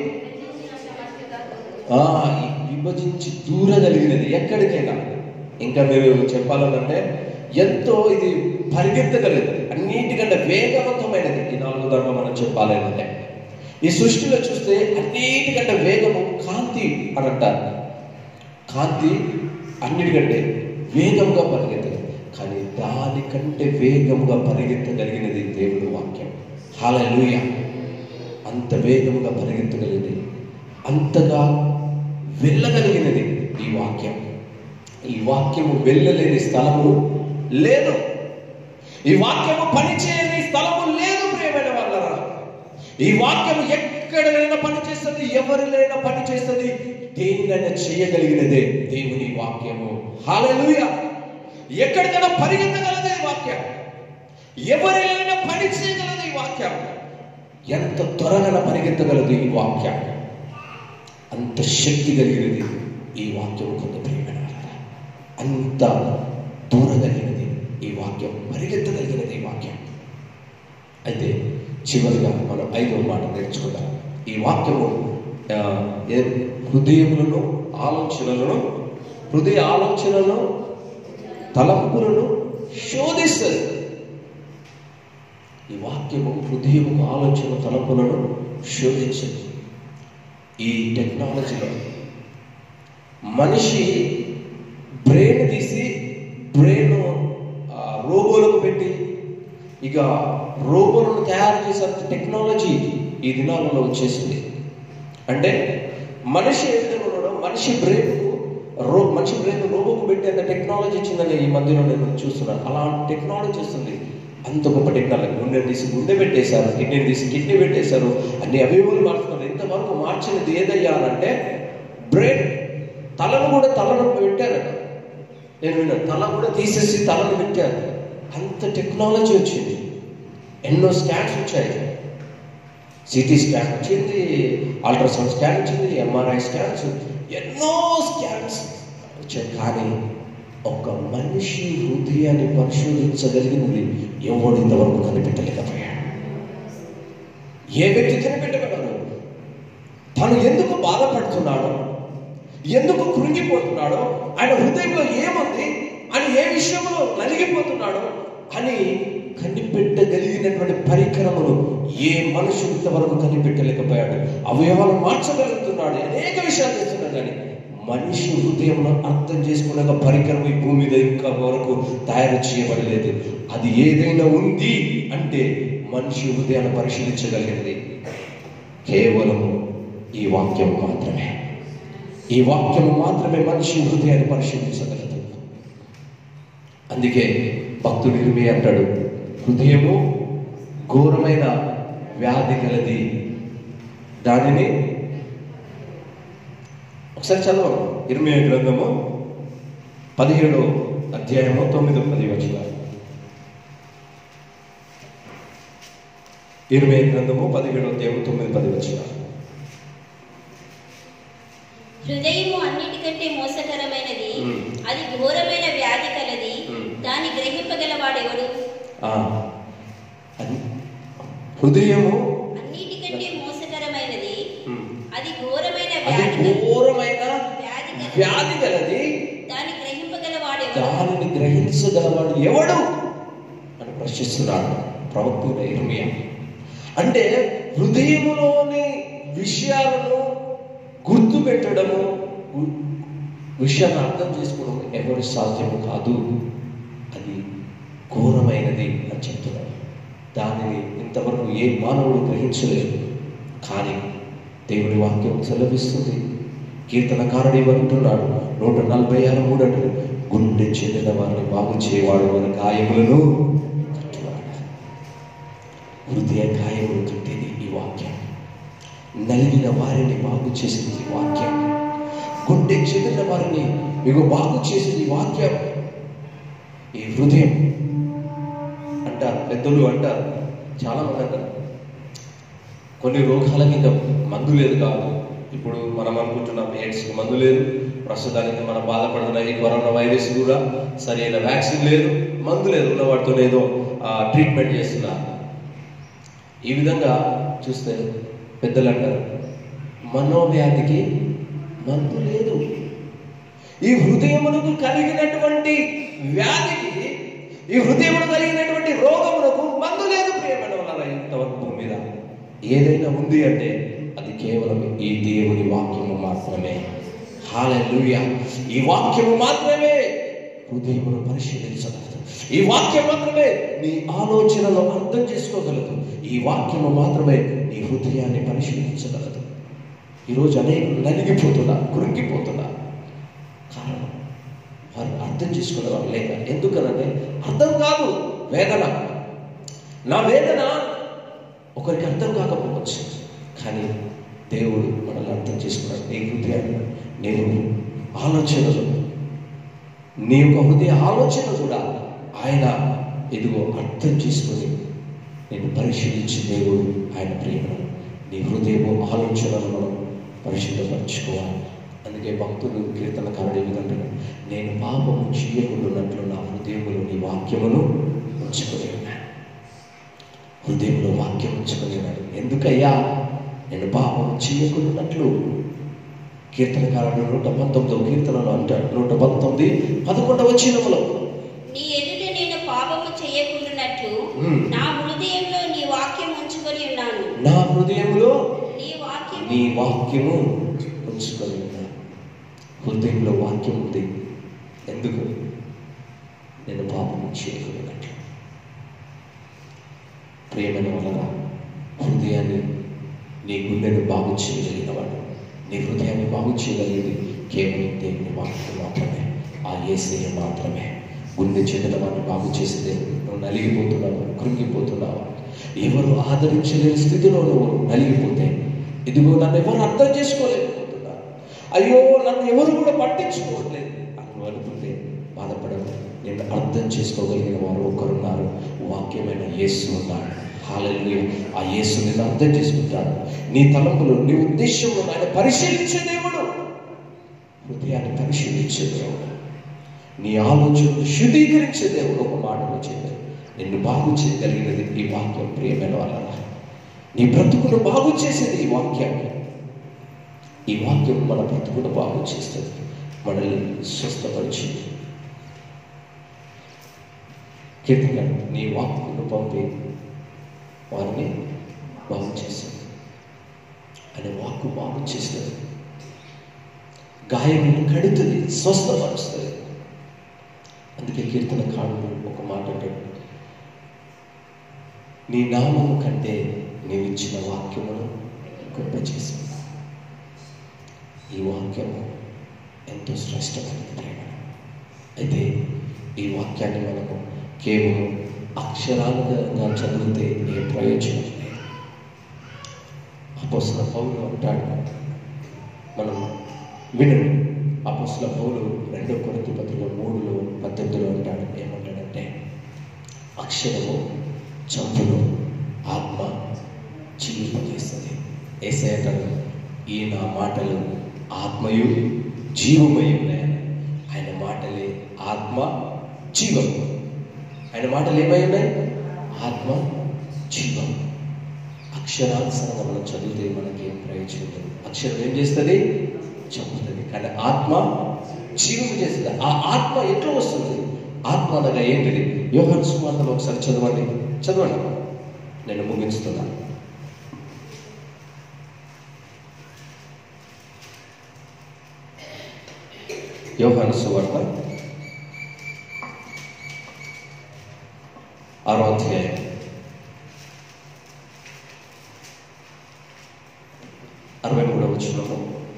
ఆ, ఈ విభజించి దూరగలిగినది ఎక్కడికైనా ఇంకా మీరు చెప్పాలనంటే ఎంతో ఇది పరిగెత్తగలదు అన్నిటికంటే వేగవంతమైనది ఈ నాలుగు దాంట్లో మనం చెప్పాలి అంటే ఈ సృష్టిలో చూస్తే అన్నిటికంటే వేగము కాంతి అని అంటారు కాంతి అన్నిటికంటే వేగంగా పరిగెత్తదు కానీ దానికంటే వేగంగా పరిగెత్తగలిగినది దేవుని వాక్యం హాలూయ అంత వేగంగా పరిగెత్తగలిగింది అంతగా వెళ్ళగలిగినది ఈ వాక్యం ఈ వాక్యము వెళ్ళలేని స్థలము లేదు ఈ వాక్యము పనిచేయని స్థలము లేదు ప్రియమైన వాళ్ళరా ఈ వాక్యం ఎక్కడైనా పని చేస్తుంది ఎవరినైనా పని చేస్తుంది దేనినైనా చేయగలిగినదే దేవుని వాక్యము హాలూయ ఎక్కడికైనా పరిగెత్తగలదే ఈ వాక్యం ఎవరినైనా పని చేయగలదు ఈ వాక్యం ఎంత త్వరగా పరిగెత్తగలదు ఈ వాక్యం అంత శక్తి కలిగినది ఈ వాక్యం కొంత ప్రియమైన వాళ్ళారా. అంత దూరగలిగినది ఈ వాక్యం పరిగెత్తగలిగినది ఈ వాక్యం అయితే చివరిగా మనం ఐదవ మాట నేర్చుకుందాం ఈ వాక్యము ఆ, ఏ హృదయములను ఆలోచనలను హృదయ ఆలోచనలను తలంపులను శోధిస్తుంది ఈ వాక్యము హృదయము ఆలోచన తలంపులను శోధించదు ఈ టెక్నాలజీలో మనిషి బ్రెయిన్ తీసి బ్రెయిన్ రోబోలకు పెట్టి ఇక రోబోలను తయారు చేసే టెక్నాలజీ ఈ దినాలలో వచ్చేసింది అంటే మనిషి ఏ విధంగా ఉన్నాడో మనిషి బ్రెయిన్ రో మనిషి బ్రెయిన్ రోబోకు పెట్టేంత టెక్నాలజీ వచ్చిందని ఈ మధ్యలో నేను చూస్తున్నాను అలా టెక్నాలజీ వస్తుంది అంత గొప్ప టెక్నాలజీ గుండె తీసి గుండె పెట్టేశారు కిడ్నీ తీసి కిడ్నీ పెట్టేశారు అన్ని అవయవాలు మార్చుకున్నారు ఇంతవరకు మార్చినది ఏదయ్యా అని అంటే బ్రెయిన్ తలను కూడా తలను పెట్టారట నేను విన్నాను తల కూడా తీసేసి తలను పెట్టారు అంత టెక్నాలజీ వచ్చింది ఎన్నో స్కాన్స్ వచ్చాయి సిటీ స్కాన్ వచ్చింది అల్ట్రాసౌండ్ స్కాన్ వచ్చింది ఎంఆర్ఐ స్కాన్స్ ఎన్నో స్కాన్స్ వచ్చాయి కానీ ఒక మనిషి హృదయాన్ని పరిశోధించగలిగినది ఎవడు ఇంతవరకు కనిపెట్టలేకపోయాడు ఏ వ్యక్తి కనిపెట్టగలరు తను ఎందుకు బాధపడుతున్నాడో ఎందుకు కృంగిపోతున్నాడో ఆయన హృదయంలో ఏముంది అని ఏ విషయంలో నలిగిపోతున్నాడో అని కనిపెట్టగలిగినటువంటి పరికరములు ఏ మనుషుడు ఇంతవరకు కనిపెట్టలేకపోయాడు అవయవాలు మార్చగలుగుతున్నాడు అనేక విషయాలు చేస్తున్నాడు కానీ మనిషి హృదయంలో అర్థం చేసుకునే ఒక పరికరం ఈ భూమి మీద ఇంకా వరకు తయారు చేయబడలేదు అది ఏదైనా ఉంది అంటే మనిషి హృదయాన్ని పరిశీలించగలిగినది కేవలం ఈ వాక్యం మాత్రమే ఈ వాక్యము మాత్రమే మనిషి హృదయాన్ని పరిశీలించగలదు అందుకే భక్తుడు ఇరిమి అంటాడు హృదయము ఘోరమైన వ్యాధి కలది దానిని ఒకసారి చదవండి ఇరవై గ్రంథము పదిహేడు అధ్యాయము తొమ్మిది పది వచ్చిన ఇరవై గ్రంథము పదిహేడు అధ్యాయము తొమ్మిది పది వచ్చిన హృదయము అన్నిటికంటే మోసకరమైనది మ్మ్. అది ఘోరమైన వ్యాధి కలది మ్మ్. దాన్ని గ్రహింపగలవాడెవడు ఆ, అది హృదయము అన్నిటికంటే మోసకరమైనది ఉమ్, అది ఘోరమైన అది వ్యాధి కలది. ఘోరమైన వ్యాధి కలది. వ్యాధి గలది దాన్ని గ్రహింపగలవాడెవడు దానిని గ్రహించగలవాడు ఎవడు అని ప్రశ్నిస్తున్నాడు ప్రవక్త ఇర్మియా అంటే హృదయములోని విషయాలను గుర్తుపెట్టడము గు- విషయాన్ని అర్థం చేసుకోవడం ఎవరి సాధ్యము కాదు అది ఘోరమైనది అని చెప్తున్నాడు దానిని ఇంతవరకు ఏ మానవుడు గ్రహించలేదు కానీ దేవుని వాక్యం సెలవిస్తుంది కీర్తనకారుడు అంటున్నాడు నూట నలభై ఆరు మూడటు గుండె చెందిన వారిని బాగు చేయవాడు మన గాయములను కట్టువాడు హృదయ గాయములు కట్టేది ఈ వాక్యం నలిగిన వారిని బాగు చేసింది ఈ వాక్యం గుండె చెందిన వారిని మీకు బాగు చేసింది ఈ వాక్యం ఈ హృదయం అంటారు పెద్దలు అంటారు చాలా మంది అంటారు కొన్ని రోగాలకి ఇంకా మందు లేదు కాదు ఇప్పుడు మనం అనుకుంటున్నాం ఎయిడ్స్ మందు లేదు ప్రస్తుతానికి మనం బాధపడుతున్న ఈ కరోనా వైరస్ కూడా సరైన వ్యాక్సిన్ లేదు మందు లేదు ఉన్న వాటితో ఏదో ట్రీట్మెంట్ చేస్తున్నారు ఈ విధంగా చూస్తే పెద్దలు అంటారు మనోవ్యాధికి మందు లేదు ఈ హృదయమునకు కలిగినటువంటి వ్యాధికి ఈ హృదయమును కలిగినటువంటి రోగమునకు మందు లేదు ప్రియమైన వాళ్ళ ఇంతవరకు భూమి మీద ఏదైనా ఉంది అంటే అది కేవలం ఈ దేవుని వాక్యము మాత్రమే హాలూయా ఈ వాక్యము మాత్రమే హృదయమును పరిశీలించగలదు ఈ వాక్యం మాత్రమే నీ ఆలోచనలో అర్థం చేసుకోగలదు ఈ వాక్యము మాత్రమే నీ హృదయాన్ని పరిశీలించగలదు ఈరోజు అనేక నలిగిపోతున్నా కురింగిపోతున్నా కారణం వారు అర్థం చేసుకునే వారు లేక ఎందుకనంటే అర్థం కాదు వేదన నా వేదన ఒకరికి అర్థం కాకపోవచ్చు కానీ దేవుడు మనల్ని అర్థం చేసుకున్నాడు నీ హృదయాన్ని నేను ఆలోచనలు నీ యొక్క హృదయ ఆలోచన కూడా ఆయన ఇదిగో అర్థం చేసుకొని నేను పరిశీలించి దేవుడు ఆయన ప్రేమను నీ హృదయము ఆలోచనలు మనం పరిశుద్ధపరచుకోవాలి అందుకే భక్తులు కీర్తనకారుడు ఏ విధంగా నేను పాపము చేయకుండాన్నట్లు నా హృదయములో నీ వాక్యమును ఉంచుకొని ఉన్నాను హృదయంలో వాక్యం ఉంచుకొని ఉన్నాడు ఎందుకయ్యా నేను పాపం చేయకుండాన్నట్లు కీర్తనకారుడు నూట పంతొమ్మిదో కీర్తనలో అంటాడు నూట పంతొమ్మిది పదకొండవ వచ్చినములో నీ ఎదుట నేను పాపము చేయకుండానట్లు మ్మ్. నా హృదయంలో నీ వాక్యం ఉంచుకొని ఉన్నాను నా హృదయంలో నీ వాక్యం నీ వాక్యము ఉంచుకొని ఉన్నా హృదయంలో వాక్యం ఉంది ఎందుకు నేను పాపం చేయకున్నట్లు ప్రేమల వలన హృదయాన్ని నీ గుండెను బాగు చేయగలిగిన వాడు నీ హృదయాన్ని బాగు చేయగలిగేది కేవలం దేవుని వాక్యం మాత్రమే ఆ ఏసయ్య మాత్రమే గుండె చెందిన వాడిని బాగు చేసేదే నువ్వు నలిగిపోతున్నావు కృంగిపోతున్నావు ఎవరు ఆదరించలేని స్థితిలో నువ్వు నలిగిపోతే ఇదిగో నన్ను ఎవరు అర్థం చేసుకోలేకపోతున్నారు అయ్యో నన్ను ఎవరు కూడా పట్టించుకోవట్లేదు అని నువ్వు అనుకుంటే బాధపడవు నేను అర్థం చేసుకోగలిగిన వారు ఒకరున్నారు వాక్యమైన యేసు ఉన్నాడు హాలల్లుయ ఆ యేసు నిన్ను అర్థం చేసుకుంటాడు నీ తలంపులు నీ ఉద్దేశంలో ఆయన పరిశీలించే దేవుడు హృదయాన్ని పరిశీలించే దేవుడు నీ ఆలోచనలు శుద్ధీకరించే దేవుడు ఒక మాటలో చెప్పారు నిన్ను బాగు చేయగలిగినది ఈ వాక్యం ప్రియమైన వాళ్ళ నీ బ్రతుకును బాగు చేసేది ఈ వాక్యం ఈ వాక్యం మన బ్రతుకును బాగు చేస్తుంది మనల్ని స్వస్థపరిచింది కీర్తన నీ వాక్కును పంపి వారిని బాగు చేస్తుంది అనే వాక్కు బాగు చేస్తుంది గాయములను కడుతుంది స్వస్థపరుస్తుంది అందుకే కీర్తన కాడు ఒక మాట అంటాడు నీ నామము కంటే నీవు ఇచ్చిన వాక్యమును గొప్ప చేసింది ఈ వాక్యము ఎంతో శ్రేష్టమైనది ప్రేమ అయితే ఈ వాక్యాన్ని మనము కేవలం అక్షరాలుగా చదివితే ఏ ప్రయోజనం లేదు అపోసల పౌలు అంటాడు మనం వినండి అపోసల పౌలు రెండో కొరతి పత్రిక మూడులో పద్దెనిమిదిలో అంటాడు ఏమంటాడంటే అక్షరము చంపును ఆత్మ జీవింపజేస్తుంది ఏసై అంటాడు ఈ నా మాటలు ఆత్మయు జీవమై ఉన్నాయని ఆయన మాటలే ఆత్మ జీవం ఆయన మాటలు ఏమై ఉన్నాయి ఆత్మ జీవం అక్షరానుసారంగా మనం చదివితే మనకి ఏం ప్రయోజనం లేదు అక్షరం ఏం చేస్తుంది చంపుతుంది కానీ ఆత్మ జీవం చేస్తుంది ఆ ఆత్మ ఎట్లా వస్తుంది ఆత్మ అనగా ఏంటిది యోహాను సువార్తలో ఒకసారి చదవండి చదవండి నేను ముగించుతున్నాను యోహాను సువార్త ఆరో అధ్యాయం అరవై మూడవ వచ్చినము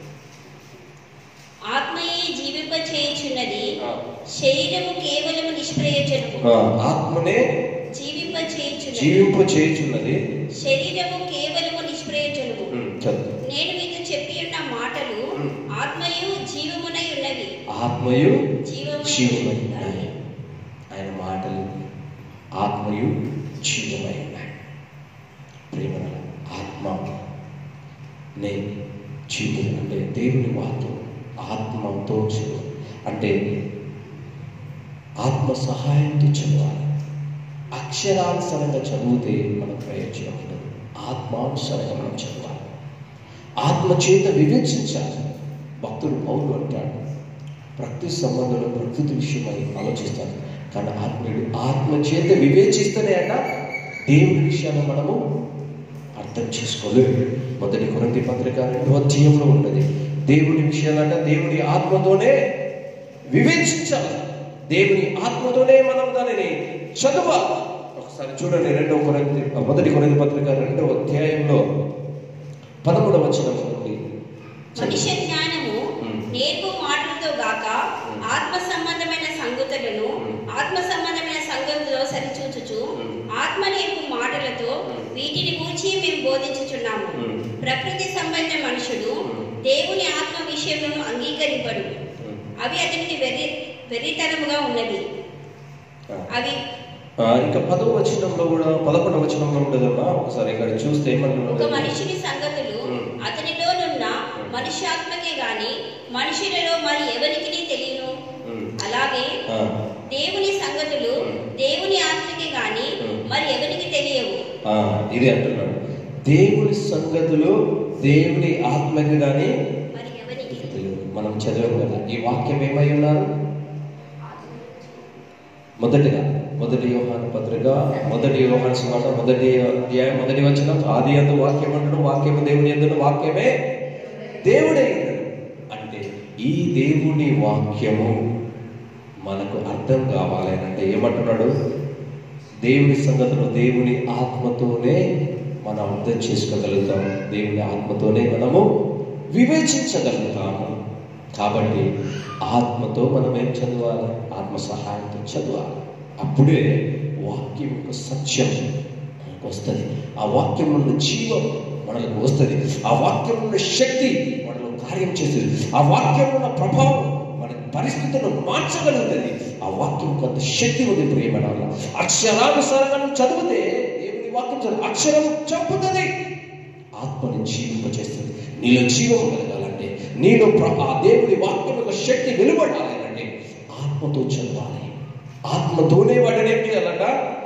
ఆత్మయే జీవింప చేయుచున్నది శరీరము కేవలము నిష్ప్రయోజనము ఆత్మనే జీవింప చేయుచున్నది జీవింపు చేయుచున్నది శరీరము కేవలము నిష్ప్రయోజనము ఉమ్, చదువు నేను మీకు చెప్పి ఉన్న మాటలు ఆత్మయు జీవమునై ఉన్నవి ఆత్మయు జీవము జీవమై ఉన్నాయి ఆయన మాటలు ఆత్మయు జీవమై ఉన్నాయి ప్రేమ ఆత్మ నే జీవం అంటే దేవుని వాక్యం ఆత్మతో జీవం అంటే ఆత్మ సహాయంతో చదవాలి అక్షరానుసరంగా చదివితే మన ప్రయోజనం ఉండదు ఆత్మానుసరంగా మనం చదవాలి ఆత్మ చేత వివేచించాలి భక్తుడు పౌరులు అంటాడు ప్రకృతి సంబంధంలో ప్రకృతి విషయమై ఆలోచిస్తాడు కానీ ఆత్మీయుడు ఆత్మ చేత వివేచిస్తేనే అట దేవుని విషయాన్ని మనము అర్థం చేసుకోలేము మొదటి కొరంతి పత్రిక రెండో అధ్యాయంలో ఉన్నది దేవుని విషయాలంట దేవుని ఆత్మతోనే వివేచించాలి దేవుని ఆత్మతోనే మనం దానిని చదవాలి ఒకసారి చూడండి రెండవ కొరంతి మొదటి కొరంతి పత్రిక రెండవ అధ్యాయంలో పదమూడవ వచనం నుండి మనుష్య జ్ఞానము ఉమ్. నేర్పు మాటలతో గాక ఆత్మ సంబంధమైన సంగతులను ఆత్మ సంబంధమైన సంగతులతో సరిచూచుచు ఉమ్. ఆత్మ నేర్పు మాటలతో ఉమ్. వీటిని గూర్చి మేము బోధించుచున్నాము ఉమ్. ప్రకృతి సంబంధ మనుషుడు ఉమ్. దేవుని ఆత్మ విషయంలో అంగీకరింపడు ఉమ్. అవి అతనికి వెర్రి వెర్రితనముగా ఉన్నవి ఆ. అవి ఆ, ఇంకా పదవ వచనంలో కూడా పదకొండవ వచనంలో ఉండదమ్మా ఒకసారి ఇక్కడ చూస్తే ఒక ఏమంటున్నారు మనిషిని సంగతులు ఉమ్. అతనిలోనున్న మనుష్యాత్మకే గాని మనుషులలో మరి ఎవరికి తెలియను ఉమ్. అలాగే ఆ, దేవుని సంగతులు ఉమ్. దేవుని ఆత్మకి గాని ఉమ్. మరి ఎవరికి తెలియవు ఆ, ఇది అంటున్నాడు దేవుని సంగతులు దేవుని ఆత్మకి కానీ మరి ఎవరికి తెలియదు మనం చదివాం కదా ఈ వాక్యం ఏమై ఉన్నారు మొదటిగా మొదటి యోహాను పత్రిక మొదటి యోహాను సుమాట మొదటి అధ్యాయం మొదటి వచనం ఆది అందు వాక్యం అంటాడు వాక్యము దేవుని ఎందును వాక్యమే దేవుడే ఉన్నాడు. అంటే ఈ దేవుని వాక్యము మనకు అర్థం కావాలి అని అంటే ఏమంటున్నాడు దేవుని సంగతులు దేవుని ఆత్మతోనే మనం అర్థం చేసుకోగలుగుతాం దేవుని ఆత్మతోనే మనము వివేచించగలుగుతాము కాబట్టి ఆత్మతో మనం ఏం చదవాలి ఆత్మ సహాయంతో చదవాలి అప్పుడే వాక్యం యొక్క సత్యం మనకు వస్తుంది ఆ వాక్యం నుండి జీవం మనకు వస్తుంది ఆ వాక్యం నుండి శక్తి మనలో కార్యం చేస్తుంది ఆ వాక్యం ఉన్న ప్రభావం మన పరిస్థితులను మార్చగలుగుతుంది ఆ వాక్యం కొంత శక్తి ఉంది ప్రియమైన వాళ్ళ. అక్షరానుసారంగా నువ్వు చదివితే దేవుని వాక్యం చదువు అక్షరం చంపుతుంది ఆత్మని జీవింపచేస్తుంది నీలో జీవం కలగాలంటే నీలో ప్ర- ఆ దేవుని వాక్యం యొక్క శక్తి వెలువడాలి అంటే ఆత్మతో చదవాలి ఆత్మతోనే వాటిని ఏం చేయాలంట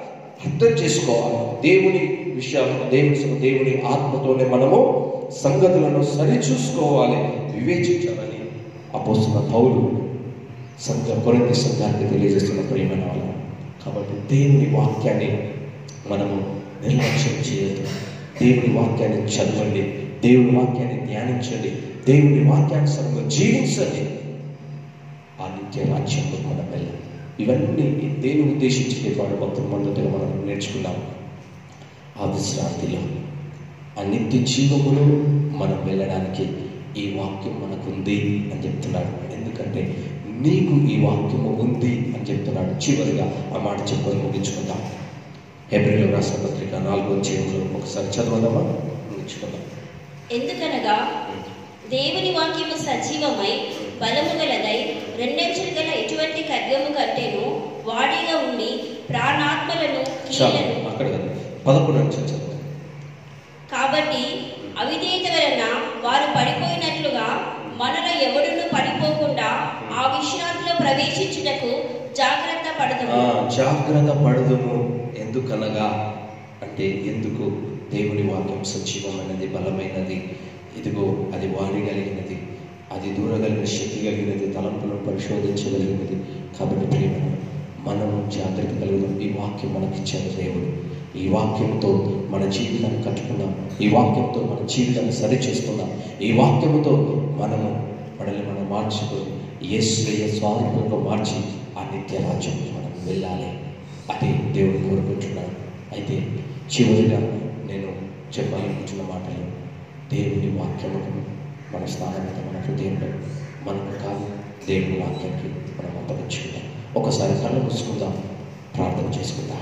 అర్థం చేసుకోవాలి దేవుని విషయాలు దేవుని దేవుని ఆత్మతోనే మనము సంగతులను సరిచూసుకోవాలి వివేచించాలని అపోస్తున్న పౌలు సంఘ కొరింది సంఘానికి తెలియజేస్తున్న ప్రియమైన వాళ్ళు కాబట్టి దేవుని వాక్యాన్ని మనము నిర్లక్ష్యం చేయొద్దు దేవుని వాక్యాన్ని చదవండి దేవుని వాక్యాన్ని ధ్యానించండి దేవుని వాక్యానుసారంగా జీవించండి ఆ నిత్య రాజ్యంలో మనం వెళ్ళాలి ఇవన్నీ దేని ఉద్దేశించి వాడు భక్తులు మొదటగా మనం నేర్చుకున్నాం ఆ విశ్రాంతిలో ఆ నిత్య జీవములో మనం వెళ్ళడానికి ఈ వాక్యం మనకుంది అని చెప్తున్నాడు ఎందుకంటే నీకు ఈ వాక్యము ఉంది అని చెప్తున్నాడు చివరిగా ఆ మాట చెప్పుకొని ముగించుకుందాం ఏప్రిల్ రాష్ట్ర పత్రిక నాలుగో చేతులు ఒకసారి చదవదామా ముగించుకుందాం ఎందుకనగా దేవుని వాక్యము సజీవమై బలము గలదై రెండంచులు గల ఎటువంటి ఖడ్గము కంటేను వాడిగా ఉండి ప్రాణాత్మలను చాలు కీళ్లను అక్కడ కదా పదకొండు నుంచి చదవండి కాబట్టి అవిధేయత వలన వారు పడిపోయినట్లుగా మనలో ఎవడును పడిపోకుండా ఆ విశ్రాంతిలో ప్రవేశించుటకు జాగ్రత్త ఆ, పడతాము జాగ్రత్త పడదుము ఎందుకనగా అంటే ఎందుకు దేవుని వాక్యం సజీవమైనది బలమైనది ఇదిగో అది వాడగలిగినది అది దూరగలిగిన శక్తి కలిగినది తలంపులను పరిశోధించగలిగినది కాబట్టి ప్రియమైన మనము జాగ్రత్త కలుగుదాం ఈ వాక్యం మనకిచ్చాడు దేవుడు ఈ వాక్యంతో మన జీవితాన్ని కట్టుకుందాం ఈ వాక్యంతో మన జీవితాన్ని సరిచేసుకుందాం ఈ వాక్యముతో మనము మనల్ని మనం మార్చుకొని యేసుయ్య స్వారూపంగా మార్చి ఆ నిత్య రాజ్యం మనం వెళ్ళాలి అది దేవుడు కోరుకుంటున్నాడు అయితే చివరిగా నేను చెప్పాలనుకుంటున్న మాటలు దేవుని వాక్యమును మన స్థానంలో మన హృదయంలో మనకు కాదు దేవుని వాక్యానికి మనం అప్పగించుకుందాం ఒకసారి కళ్ళు మూసుకుందాం ప్రార్థన చేసుకుందాం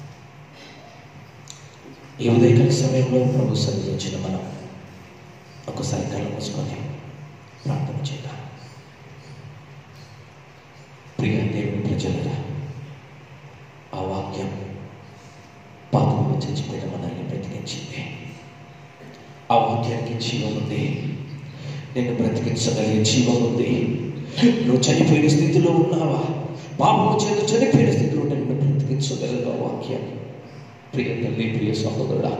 ఈ ఉదయకాల సమయంలో ప్రభు సన్నిధించిన మనం ఒకసారి కళ్ళు మూసుకొని ప్రార్థన చేద్దాం ప్రియ దేవుని ప్రజలరా ఆ వాక్యం పాపంలో చచ్చిపోయిన మనల్ని బ్రతికించింది ఆ వాక్యానికి జీవం ఉంది నిన్ను బ్రతికించగలిగే జీవం ఉంది నువ్వు చనిపోయిన స్థితిలో ఉన్నావా పాపము చేత చనిపోయిన స్థితిలో ఉంటే నిన్ను బ్రతికించగలదు ఆ వాక్యం ప్రియ తల్లి ప్రియ సహోదరుడా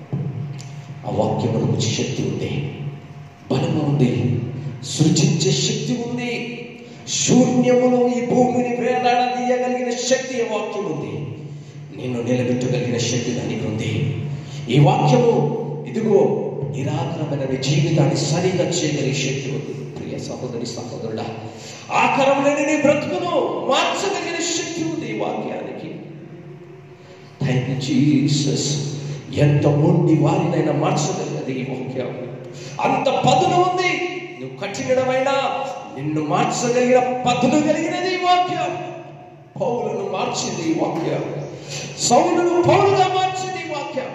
ఆ వాక్యములకు శక్తి ఉంది బలము ఉంది సృజించే శక్తి ఉంది శూన్యములో ఈ భూమిని వేలాడదీయగలిగిన శక్తి ఆ వాక్యం ఉంది నిన్ను నిలబెట్టగలిగిన శక్తి దానికి ఉంది ఈ వాక్యము ఇదిగో నిరాకరమైన నీ జీవితాన్ని సరిగా చేయగలిగే శక్తి ఉంది ప్రియ సహోదరి సహోదరుడా ఆకరములని నీ బ్రతుకును మార్చగలిగిన శక్తి ఉంది ఈ వాక్యానికి థ్యాంక్ యూ జీసస్ ఎంత మొండి వారినైనా మార్చగలిగినది ఈ వాక్యం అంత పదును ఉంది నువ్వు కఠినమైన నిన్ను మార్చగలిగిన పదును కలిగినది ఈ వాక్యం పౌలను మార్చింది ఈ వాక్యం సౌలును పౌలుగా మార్చింది ఈ వాక్యం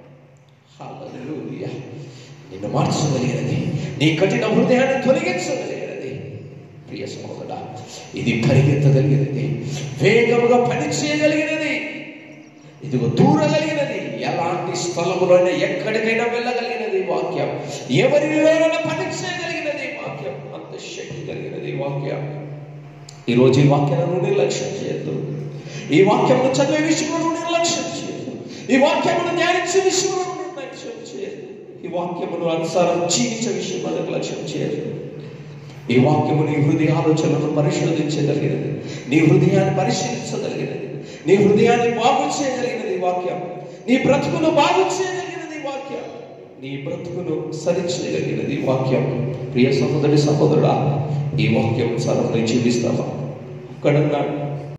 హల్లెలూయా నిన్ను మార్చగలిగినది నీ కఠిన హృదయాన్ని తొలగించగలిగినది ప్రియ సహోదరా ఇది పరిగెత్తగలిగినది వేగముగా పనిచేయగలిగినది ఇదిగో దూరగలిగినది ఎలాంటి స్థలములోనే ఎక్కడికైనా వెళ్ళగలిగినది ఈ వాక్యం ఎవరిలోనైనా పనిచేయగలిగినది ఈ వాక్యం అంత శక్తి కలిగినది ఈ వాక్యం ఈ రోజు ఈ వాక్యాలను నిర్లక్ష్యం చేయొద్దు ఈ వాక్యమును చదివే విషయంలో నిర్లక్ష్యం చేయొద్దు ఈ వాక్యమును ధ్యానించే విషయంలో నిర్లక్ష్యం చేయొద్దు ఈ వాక్యమును అనుసారం జీవించే విషయంలో నిర్లక్ష్యం చేయొద్దు ఈ వాక్యము నీ హృదయ ఆలోచనలను పరిశోధించగలిగినది నీ హృదయాన్ని పరిశీలించగలిగినది నీ హృదయాన్ని బాగు చేయగలిగినది ఈ వాక్యం నీ బ్రతుకును బాగు చేయగలిగినది ఈ వాక్యం నీ బ్రతుకును సరి చేయగలిగినది ఈ వాక్యం ప్రియ సహోదరి సహోదరుడా ఈ వాక్యం సరం జీవిస్తావా ఒక్కడన్నాడు